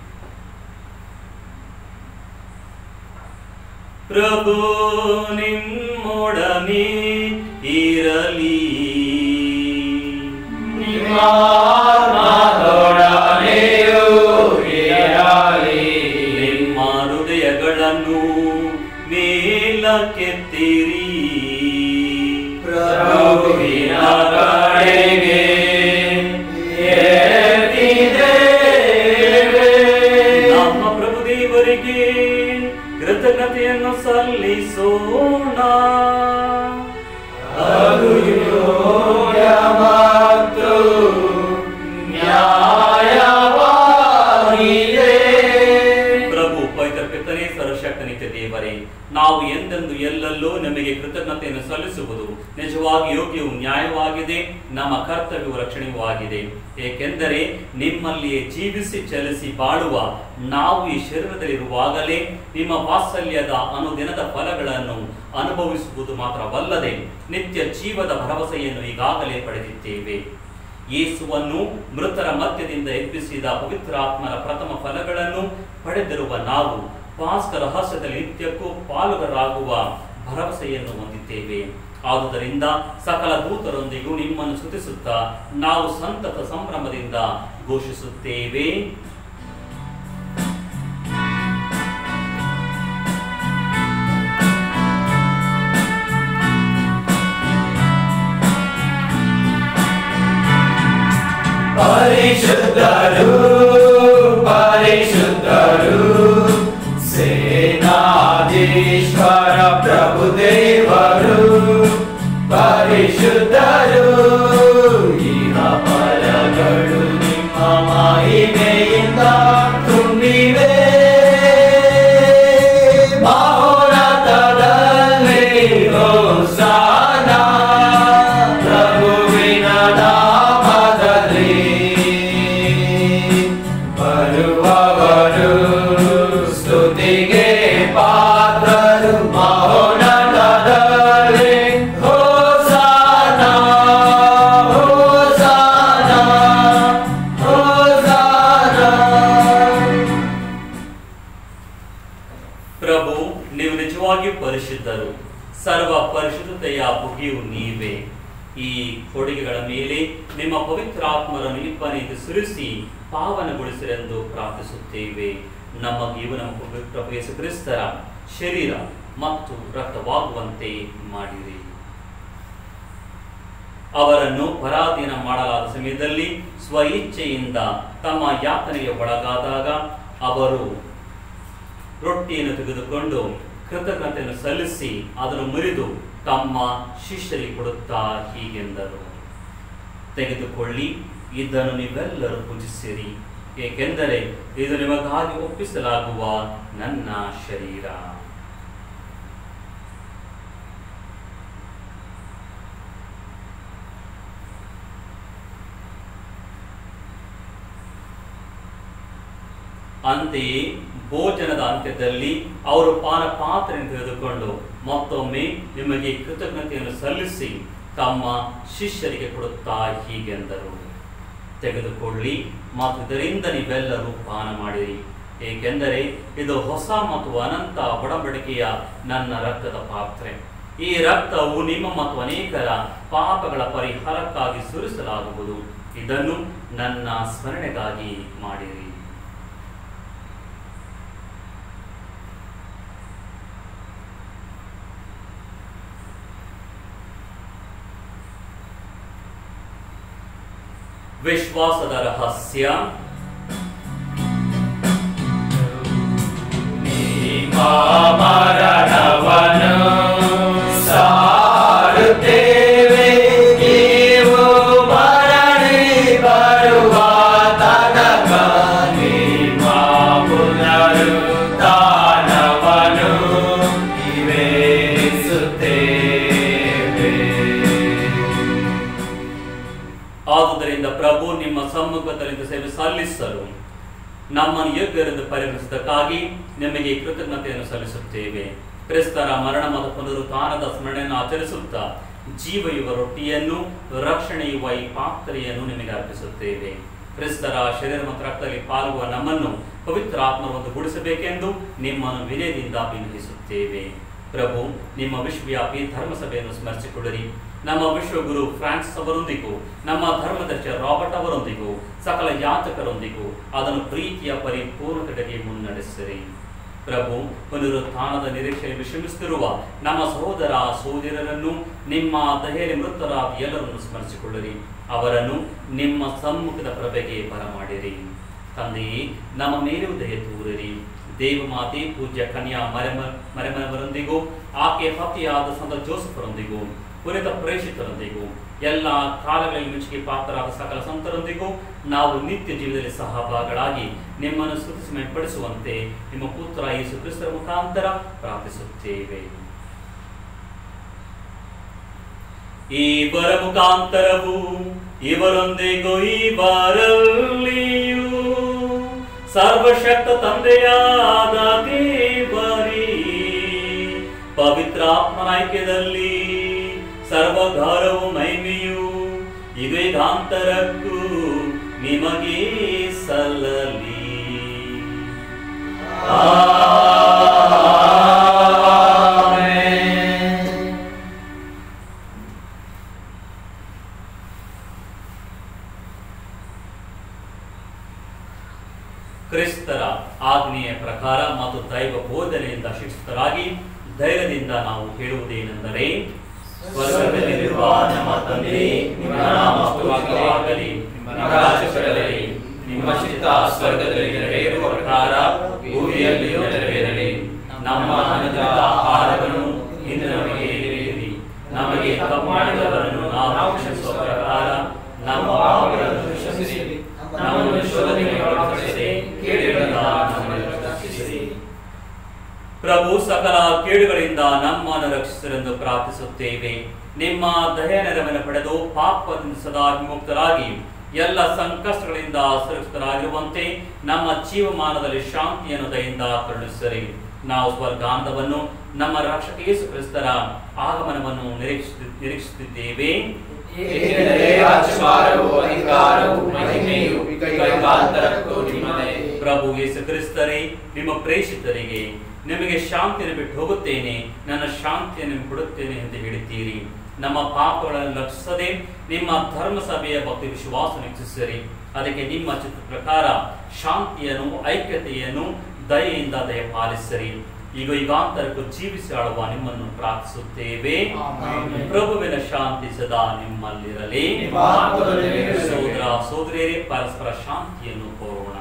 ಪ್ರಭು ನಿಮ್ಮೊಡನೆ ಇರಲಿ ನಿಮ್ಮ ಆತ್ಮದೊಡನೆಯೂ ಇರಲಿ. ನಿಮ್ಮ ಹೃದಯಗಳನ್ನು ಮೇಲಕ್ಕೆತ್ತಿರಿ ಪ್ರಭುವಿನ ಕಡೆಗೆ ಎತ್ತಿದ್ದೇವೆ. ನಮ್ಮ ಪ್ರಭು ದೇವರಿಗೆ ಕೃತಜ್ಞತೆಯನ್ನು ಸಲ್ಲಿಸೋಣ ಅದು ಯೋಗ್ಯ ಮತ್ತು ನ್ಯಾಯವಾಗಿದೆ. ಪ್ರಭು ಪವಿತ್ರ ಪಿತನೇ ಸರ್ವಶಕ್ತ ನಿತ್ಯ ದೇವರೇ ನಾವು ಎಂದೆಂದು ಎಲ್ಲೆಲ್ಲೂ ನಿಮಗೆ ಕೃತಜ್ಞತೆಯನ್ನು ಸಲ್ಲಿಸುವುದು ನಿಜವಾಗಿ ಯೋಗ್ಯವು ನ್ಯಾಯವಾಗಿದೆ ನಮ್ಮ ಕರ್ತವ್ಯವು ರಕ್ಷಣೆಯೂ ಆಗಿದೆ ಏಕೆಂದರೆ ನಿಮ್ಮಲ್ಲಿಯೇ ಜೀವಿಸಿ ಚಲಿಸಿ ಬಾಳುವ ನಾವು ಈ ಶರೀರದಲ್ಲಿರುವಾಗಲೇ ನಿಮ್ಮ ವಾತ್ಸಲ್ಯದ ಅನುದಿನದ ಫಲಗಳನ್ನು ಅನುಭವಿಸುವುದು ಮಾತ್ರವಲ್ಲದೆ ನಿತ್ಯ ಜೀವದ ಭರವಸೆಯನ್ನು ಈಗಾಗಲೇ ಪಡೆದಿದ್ದೇವೆ ಯೇಸುವನ್ನು ಮೃತರ ಮಧ್ಯದಿಂದ ಎಬ್ಬಿಸಿದ ಪವಿತ್ರಾತ್ಮರ ಪ್ರಥಮ ಫಲಗಳನ್ನು ಪಡೆದಿರುವ ನಾವು ಪಾಸ್ಕ ರಹಸ್ಯದಲ್ಲಿ ನಿತ್ಯಕ್ಕೂ ಪಾಲುಗರಾಗುವ ಭರವಸೆಯನ್ನು ಹೊಂದಿದ್ದೇವೆ ಆದುದರಿಂದ ಸಕಲ ದೂತರೊಂದಿಗೂ ನಿಮ್ಮನ್ನು ಸ್ತುತಿಸುತ್ತಾ ನಾವು ಸಂತತ ಸಂಭ್ರಮದಿಂದ ಘೋಷಿಸುತ್ತೇವೆ ಪರಿಶುದ್ಧರು ಪರಿಶುದ್ಧರು ಸೇನಾಧೀಶ್ವರ ಪ್ರಭು ದೇವರು ಪರಿಶುದ್ಧರು ಈಗ ಫಲಗಳು ನಿಮ್ಮ ಮಹಿಮೆಯಿಂದ ತುಂಬಿವೆ ಮಹೋನ್ನತದಲ್ಲಿ ಹೋಸಾನ ಪ್ರಭುವಿನ ನಾಮದಲ್ಲಿ ಬರುವವರು ಸ್ತುತಿಗೆ ಪಾತ್ರರು ಮಹೋನ್ನತದಲ್ಲಿ ಹೋಸಾನ ಹೋಸಾನ ಹೋಸಾನ ಪ್ರಭು ನೀವು ನಿಜವಾಗಿಯೂ ಪರಿಶುದ್ಧರು ಸರ್ವ ಪರಿಶುದ್ಧತೆಯ ಬುಗಿಯು ನೀವೇ ಈ ಕೊಡುಗೆಗಳ ಮೇಲೆ ನಿಮ್ಮ ಪವಿತ್ರಾತ್ಮರನ್ನು ಇಬ್ಬನಿಂದ ಸುರಿಸಿ ಪಾವನಗೊಳಿಸಿರೆಂದು ಪ್ರಾರ್ಥಿಸುತ್ತೇವೆ ನಮಗಿವು ನಮ್ಮ ಪವಿತ್ರ ಯೇಸು ಕ್ರಿಸ್ತರ ಶರೀರ ಮತ್ತು ರಕ್ತವಾಗುವಂತೆ ಮಾಡಿರಿ ಅವರನ್ನು ಪರಾಧೀನ ಮಾಡಲಾದ ಸಮಯದಲ್ಲಿ ಸ್ವ ಇಚ್ಛೆಯಿಂದ ತಮ್ಮ ಯಾತನೆಗೆ ಒಳಗಾದಾಗ ಅವರು ರೊಟ್ಟಿಯನ್ನು ತೆಗೆದುಕೊಂಡು ಕೃತಜ್ಞತೆಯನ್ನು ಸಲ್ಲಿಸಿ ಅದನ್ನು ಮುರಿದು ತಮ್ಮ ಶಿಷ್ಯರಿಗೆ ಕೊಡುತ್ತಾ ಹೀಗೆಂದರು ತೆಗೆದುಕೊಳ್ಳಿ ಇದನ್ನು ನೀವೆಲ್ಲರೂ ಪೂಜಿಸಿರಿ ಏಕೆಂದರೆ ಇದು ನಿಮಗಾಗಿ ಒಪ್ಪಿಸಲಾಗುವ ನನ್ನ ಶರೀರ ಅಂತೆಯೇ ಭೋಜನದ ಅಂತ್ಯದಲ್ಲಿ ಅವರು ಪಾನ ಪಾತ್ರೆಯನ್ನು ತೆಗೆದುಕೊಂಡು ಮತ್ತೊಮ್ಮೆ ನಿಮಗೆ ಕೃತಜ್ಞತೆಯನ್ನು ಸಲ್ಲಿಸಿ ತಮ್ಮ ಶಿಷ್ಯರಿಗೆ ಕೊಡುತ್ತಾ ಹೀಗೆಂದರು ತೆಗೆದುಕೊಳ್ಳಿ ಮತ್ತು ಇದರಿಂದ ನೀವೆಲ್ಲರೂ ಪಾನ ಮಾಡಿರಿ ಏಕೆಂದರೆ ಇದು ಹೊಸ ಮತ್ತು ಅನಂತ ಒಡಂಬಡಿಕೆಯ ನನ್ನ ರಕ್ತದ ಪಾತ್ರೆ ಈ ರಕ್ತವು ನಿಮ್ಮ ಮತ್ತು ಅನೇಕರ ಪಾಪಗಳ ಪರಿಹಾರಕ್ಕಾಗಿ ಸುರಿಸಲಾಗುವುದು ಇದನ್ನು ನನ್ನ ಸ್ಮರಣೆಗಾಗಿ ಮಾಡಿರಿ ವಿಶ್ವಾಸದ ರಹಸ್ಯ ನಿಮ್ಮ ಮರಣವನ್ನು ಸಾರುತ್ತೇವೆ ನೀವು ಮರಳಿ ಬರುವ ತನಕ ಪ್ರಭು ನಿಮ್ಮ ಸಮ್ಮುಖದಲ್ಲಿ ಸೇವೆ ಸಲ್ಲಿಸಲು ನಮ್ಮನ್ನು ಯೋಗ್ಯರೆಂದು ಪರಿಗಣಿಸಿದ್ದಕ್ಕಾಗಿ ನಿಮಗೆ ಕೃತಜ್ಞತೆಯನ್ನು ಸಲ್ಲಿಸುತ್ತೇವೆ ಕ್ರಿಸ್ತರ ಮರಣ ಮತ್ತು ಪುನರುತ್ಥಾನದ ಸ್ಮರಣೆಯನ್ನು ಆಚರಿಸುತ್ತಾ ಜೀವಯುವ ರೊಟ್ಟಿಯನ್ನು ರಕ್ಷಣೆಯುವ ಈ ಪಾತ್ರೆಯನ್ನು ನಿಮಗೆ ಅರ್ಪಿಸುತ್ತೇವೆ ಕ್ರಿಸ್ತರ ಶರೀರ ಮತ್ತು ರಕ್ತದಲ್ಲಿ ಪಾಲ್ಗುವ ನಮ್ಮನ್ನು ಪವಿತ್ರ ಆತ್ಮರು ಒಂದು ಗೂಡಿಸಬೇಕೆಂದು ನಿಮ್ಮನ್ನು ವಿನಯದಿಂದ ವಿನಯಿಸುತ್ತೇವೆ ಪ್ರಭು ನಿಮ್ಮ ವಿಶ್ವವ್ಯಾಪಿ ಧರ್ಮಸಭೆಯನ್ನು ಸ್ಮರಿಸಿಕೊಳ್ಳಿರಿ ನಮ್ಮ ವಿಶ್ವಗುರು ಫ್ರಾನ್ಸ್ ಅವರೊಂದಿಗೂ ನಮ್ಮ ಧರ್ಮದರ್ಶಿ ರಾಬರ್ಟ್ ಅವರೊಂದಿಗೂ ಸಕಲ ಯಾಚಕರೊಂದಿಗೂ ಅದನ್ನು ಪ್ರೀತಿಯ ಪರಿಪೂರ್ಣತೆಗೆ ಮುನ್ನಡೆಸಿರಿ ಪ್ರಭು ಪುನರುತ್ಥಾನದ ನಿರೀಕ್ಷೆಯಲ್ಲಿ ವಿಶ್ರಮಿಸುತ್ತಿರುವ ನಮ್ಮ ಸಹೋದರ ಸಹೋದರರನ್ನು ನಿಮ್ಮ ದಯೆಯಲ್ಲಿ ಮೃತರಾದ ಎಲ್ಲರನ್ನು ಸ್ಮರಿಸಿಕೊಳ್ಳಿರಿ ಅವರನ್ನು ನಿಮ್ಮ ಸಮ್ಮುಖದ ಪ್ರಭೆಗೆ ಬರಮಾಡಿರಿ ತಂದೆಯೇ ನಮ್ಮ ಮೇಲೂ ದಯೆ ತೋರಿರಿ ದೇವಮಾತೆ ಪೂಜ್ಯ ಕನ್ಯಾ ಮರೆಮ ಮರೆಮನವರೊಂದಿಗೂ ಆಕೆ ಪತಿಯಾದ ಸಂತ ಜೋಸಫರೊಂದಿಗೂ ಪುರಿತ ಪ್ರೇಷಿತರೊಂದಿಗೂ ಎಲ್ಲ ಕಾಲಗಳಲ್ಲಿ ಮೆಚ್ಚುಗೆ ಪಾತ್ರರಾದ ಸಕಲ ಸಂತರೊಂದಿಗೂ ನಾವು ನಿತ್ಯ ಜೀವನದಲ್ಲಿ ಸಹಭಾಗಿಗಳಾಗಿ ನಿಮ್ಮನ್ನು ಸ್ತುತಿಸಿ ಮೇಲ್ಪಡಿಸುವಂತೆ ನಿಮ್ಮ ಪುತ್ರ ಯೇಸು ಕ್ರಿಸ್ತರ ಮುಖಾಂತರ ಪ್ರಾರ್ಥಿಸುತ್ತೇವೆ ಇವರ ಮುಖಾಂತರವು ಇವರೊಂದಿಗೂ ಇವರಲ್ಲಿಯೂ ಸರ್ವಶಕ್ತ ತಂದೆಯಾದ ದೇವರೇ ಪವಿತ್ರಾತ್ಮನ ಐಕ್ಯದಲ್ಲಿ ಸರ್ವಗಾರವು ಮಹಿಮೆಯು ಯುಗಾಂತರಕ್ಕೂ ನಿಮಗೆ ಸಲ್ಲಲಿ ಕ್ರಿಸ್ತರ ಆಜ್ಞೆಯ ಪ್ರಕಾರ ಮತ್ತು ದೈವ ಬೋಧನೆಯಿಂದ ಶಿಕ್ಷಿತರಾಗಿ ಧೈರ್ಯದಿಂದ ನಾವು ಹೇಳುವುದೇನೆಂದರೆ ಸ್ವರ್ಗದಲ್ಲಿರುವ ನಮ್ಮ ತಂದೆಯೇ, ನಿಮ್ಮ ನಾಮ ಸ್ತುತಿಯಾಗಲಿ, ನಿಮ್ಮ ರಾಜ್ಯ ಬರಲಿ, ನಿಮ್ಮ ಚಿತ್ತ ಸ್ವರ್ಗದಲ್ಲಿ ನೆರವೇರುವ ಪ್ರಕಾರ ಭೂಮಿಯಲ್ಲಿಯೂ ನೆರವೇರಲಿ ನಮ್ಮ ಅನುದಿನದ ಆಹಾರವನ್ನು ಇಂದು ನಮಗೆ ನೀಡಿರಿ ನಮಗೆ ತಪ್ಪು ಮಾಡಿದವರನ್ನು ನಾವು ಕ್ಷಮಿಸುವ ಪ್ರಕಾರ ನಮ್ಮ ಪಾಪಗಳನ್ನು ಕ್ಷಮಿಸಿ ನಮ್ಮನ್ನು ಶೋಧನೆಗೆ ಒಳಪಡಿಸದೆ ಕೇಳಿಗಳಿಂದ ನಮ್ಮನ್ನು ರಕ್ಷಿಸಿರಿ ಪ್ರಭು ಸಕಲ ಕೇಡುಗಳಿಂದ ನಮ್ಮನ್ನು ರಕ್ಷಿಸರೆಂದು ಪ್ರಾರ್ಥಿಸುತ್ತೇವೆ ನಿಮ್ಮ ದಯ ನೆರವನ್ನು ಪಡೆದು ಪಾಪದಿಂದ ಸದಾ ವಿಮುಕ್ತರಾಗಿ ಎಲ್ಲ ಸಂಕಷ್ಟಗಳಿಂದ ಸುರಕ್ಷಿತರಾಗಿರುವಂತೆ ನಮ್ಮ ಜೀವಮಾನದಲ್ಲಿ ಶಾಂತಿಯನ್ನು ದಯಿಂದ ಕರುಣಿಸಿರಿ ನಾವು ಸ್ವರ್ಗಾಂಧವನ್ನು ನಮ್ಮ ರಕ್ಷಕ ಯೇಸು ಕ್ರಿಸ್ತರ ಆಗಮನವನ್ನು ನಿರೀಕ್ಷಿಸಿ ನಿರೀಕ್ಷಿಸುತ್ತಿದ್ದೇವೆ ಏಕೆಂದರೆ ರಾಜ್ಯಭಾರವು ಅಧಿಕಾರವು ಮಹಿಮೆಯು ಕೈಗಾಂತರಕ್ಕೂ ನಿಮ್ಮದೇ ಪ್ರಭು ಯೇಸು ಕ್ರಿಸ್ತರೇ ನಿಮ್ಮ ಪ್ರೇಷಿತರಿಗೆ ನಿಮಗೆ ಶಾಂತಿಯನ್ನು ಬಿಟ್ಟು ಹೋಗುತ್ತೇನೆ ನನ್ನ ಶಾಂತಿಯನ್ನು ನಿಮಗೆ ಕೊಡುತ್ತೇನೆ ಎಂದು ಹೇಳಿದ್ದೀರಿ ನಮ್ಮ ಪಾಪಗಳನ್ನು ಲಕ್ಷಿಸದೆ ನಿಮ್ಮ ಧರ್ಮಸಭೆಯ ಭಕ್ತಿ ವಿಶ್ವಾಸ ನಿರೀಕ್ಷಿಸಿರಿ ಅದಕ್ಕೆ ನಿಮ್ಮ ಚಿತ್ತ ಪ್ರಕಾರ ಶಾಂತಿಯನ್ನು ಐಕ್ಯತೆಯನ್ನು ದಯೆಯಿಂದ ದಯ ಪಾಲಿಸಿರಿ ಈಗ ಯುಗಾಂತರಕ್ಕೂ ಜೀವಿಸಿ ಆಳುವ ನಿಮ್ಮನ್ನು ಪ್ರಾರ್ಥಿಸುತ್ತೇವೆ ಆಮೆನ್. ಪ್ರಭುವಿನ ಶಾಂತಿ ಸದಾ ನಿಮ್ಮಲ್ಲಿರಲಿ ನಿಮ್ಮ ಆತ್ಮದಲ್ಲಿರಲಿ. ಸೋದರ ಸೋದರಿಯರೇ ಪರಸ್ಪರ ಶಾಂತಿಯನ್ನು ಕೋರೋಣ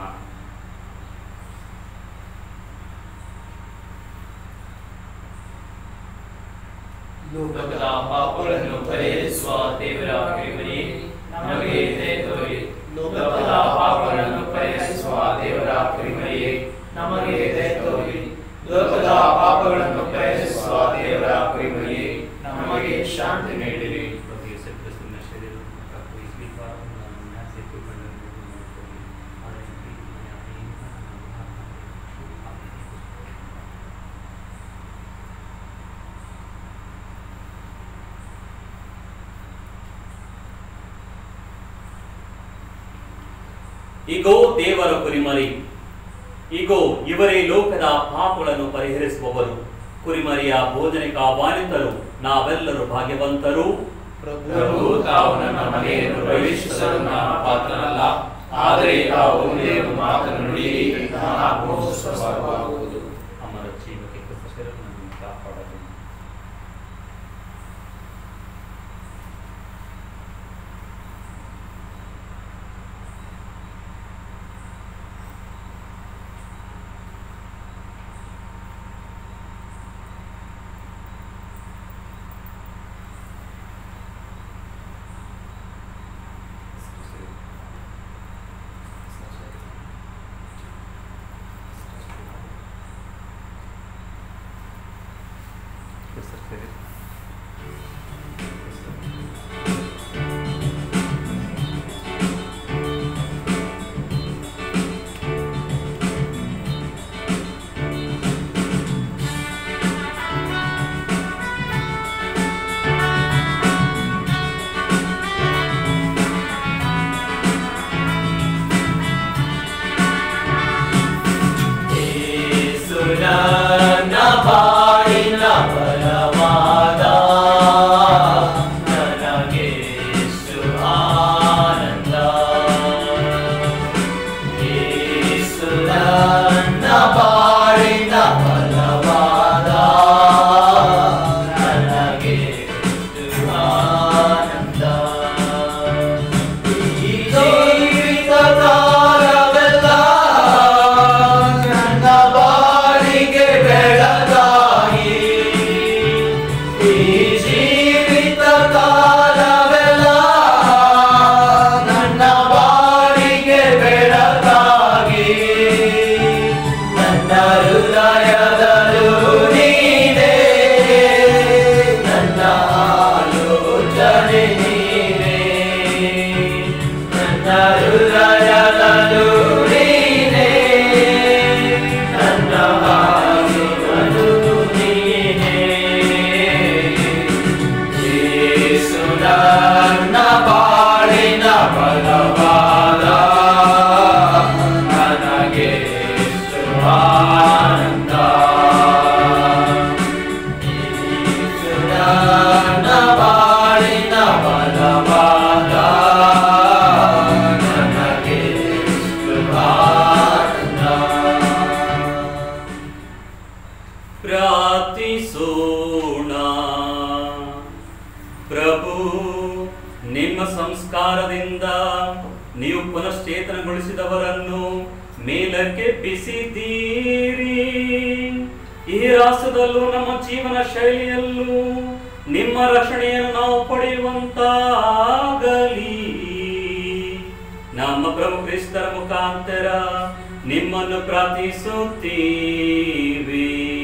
ಲೋಕದ ಪಾಪಗಳನ್ನು ಪರಿಹರಿಸುವ ದೇವರ ಕೃಪೆಯೇ ನಮಗೆ ದಯೆ ತೋರಿ ಲೋಕದ ಪಾಪಗಳನ್ನು ಪರಿಹರಿಸುವ ದೇವರ ಕೃಪೆಯೇ ನಮಗೆ ದಯೆ ತೋರಿ ಲೋಕದ ಪಾಪಗಳನ್ನು ಪರಿಹರಿಸುವ ದೇವರ ಕೃಪೆಯೇ ನಮಗೆ ಶಾಂತಿ ನೀಡಿರಿ ಪ್ರಭು ಯೇಸು ಕ್ರಿಸ್ತನ ಶರೀರ ಮತ್ತು ರಕ್ತದ ಈ ಸ್ವೀಕಾರವನ್ನು ನಾನು ನ್ಯಾಸೆತ್ತುಕೊಂಡು ನೋಡಿಕೊಳ್ಳಿ. ಅದರ ಪ್ರೀತಿಯ ಜ್ಞಾಪನೆಯಿಂದ ನನ್ನ ಆತ್ಮಕ್ಕೆ ಇಗೋ ದೇವರ ಕುರಿಮರಿ ಇಗೋ ಇವರೇ ಲೋಕದ ಪಾಪಗಳನ್ನು ಪರಿಹರಿಸುವವರು ಕುರಿಮರಿಯ ಭೋಜನಕ್ಕೆ ಆಹ್ವಾನಿತರು ನಾವೆಲ್ಲರೂ ಭಾಗ್ಯವಂತರು ಪ್ರಭು ತಾವು ನನ್ನ ಮನೆಯನ್ನು ಪ್ರವೇಶಿಸಲು ನಾನು ಪಾತ್ರನಲ್ಲ ಆದರೆ ತಾವು ಒಂದೇ ಒಂದು ಮಾತನ್ನು ನುಡಿಯಿರಿ ನನ್ನ ಆತ್ಮವು ಸ್ವಸ್ಥವಾಗುವುದು ಅಮರ ಜೀವಕ್ಕೆ ಕ್ರಿಸ್ತ ಶರೀರವನ್ನು ಕಾಪಾಡಲಿ ನೀನೇ ನನ್ನ ಹೃದಯದಲ್ಲೂ ನೀನೇ ನನ್ನ ಹಾಸಿನಲ್ಲೂ ನೀನೇ ಯೇಸು ನನ್ನ ಬಾಳಿನ ಬಲವಾದ ನನಗೆ ಎಷ್ಟು ಆನಂದ ಯೇಸು ನನ್ನ ಬಾಳಿನ ಬಲವಾದ ನನಗೆ ಎಷ್ಟು ಆನಂದ ಪ್ರಾರ್ಥಿಸೋಣ ಪ್ರಭು ನಿಮ್ಮ ಸಂಸ್ಕಾರದಿಂದ ನೀವು ಪುನಶ್ಚೇತನಗೊಳಿಸಿದವರನ್ನು ಮೇಲಕ್ಕೆ ಬಿಸಿದ್ದೀರಿ ಈ ರಾಷ್ಟ್ರದಲ್ಲೂ ನಮ್ಮ ಜೀವನ ಶೈಲಿಯಲ್ಲೂ ನಿಮ್ಮ ರಕ್ಷಣೆಯನ್ನು ನಾವು ಪಡೆಯುವಂತಾಗಲಿ ನಮ್ಮ ಪ್ರಭು ಕ್ರಿಸ್ತರ ಮುಖಾಂತರ ನಿಮ್ಮನ್ನು ಪ್ರಾರ್ಥಿಸುತ್ತೀವಿ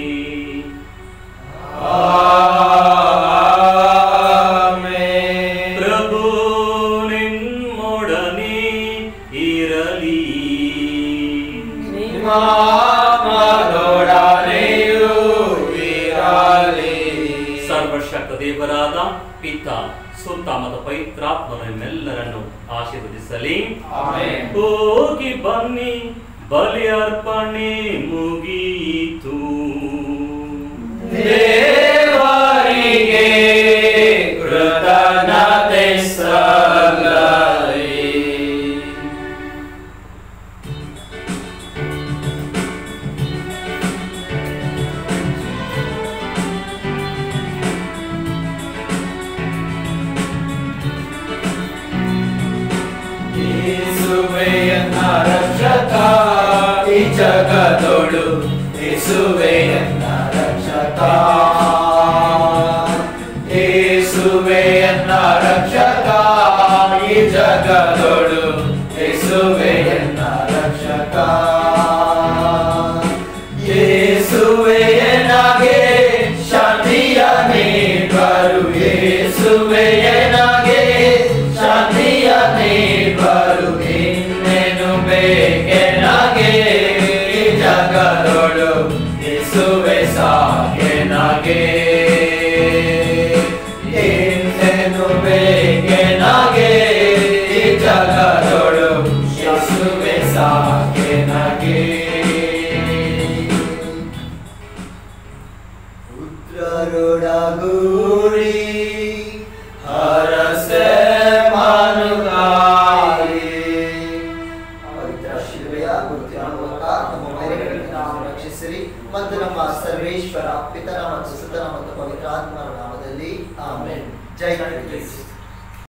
ಆಮೆನ್. ಪ್ರಭು ನಿಮ್ಮೊಡನೆ ಇರಲಿ ನಿಮ್ಮ ಆತ್ಮದೊಡನೆಯೂ ಇರಲಿ. ಸರ್ವಶಕ್ತ ದೇವರಾದ ಪಿತ ಸುತ್ತ ಮತ್ತು ಪವಿತ್ರಾತ್ಮರು ನಿಮ್ಮೆಲ್ಲರನ್ನು ಆಶೀರ್ವದಿಸಲಿ ಆಮೆನ್. ಹೋಗಿ ಬನ್ನಿ ಬಲಿ ಅರ್ಪಣೆ ಮುಗಿಯಿತು ದೇವರಿಗೆ ಕೃತಜ್ಞತೆ ಸಲ್ಲಲಿ. ಯೇಸುವೆ ಎನ್ನ ರಕ್ಷಕ ಈ ಜಗದೊಳು ಯೇಸುವೆ ಎನ್ನ ರಕ್ಷಕ ಯೇಸುವೆ ಎನ್ನ ರಕ್ಷಕ ಈ ಜಗದೊಳು ಯೇಸುವೆ ಎನ್ನ ರಕ್ಷಕ ಯೇಸುವೆ ಎನಗೆ ಶಾಂತಿಯ ನೀಡರು ಯೇಸುವೆ ಎನ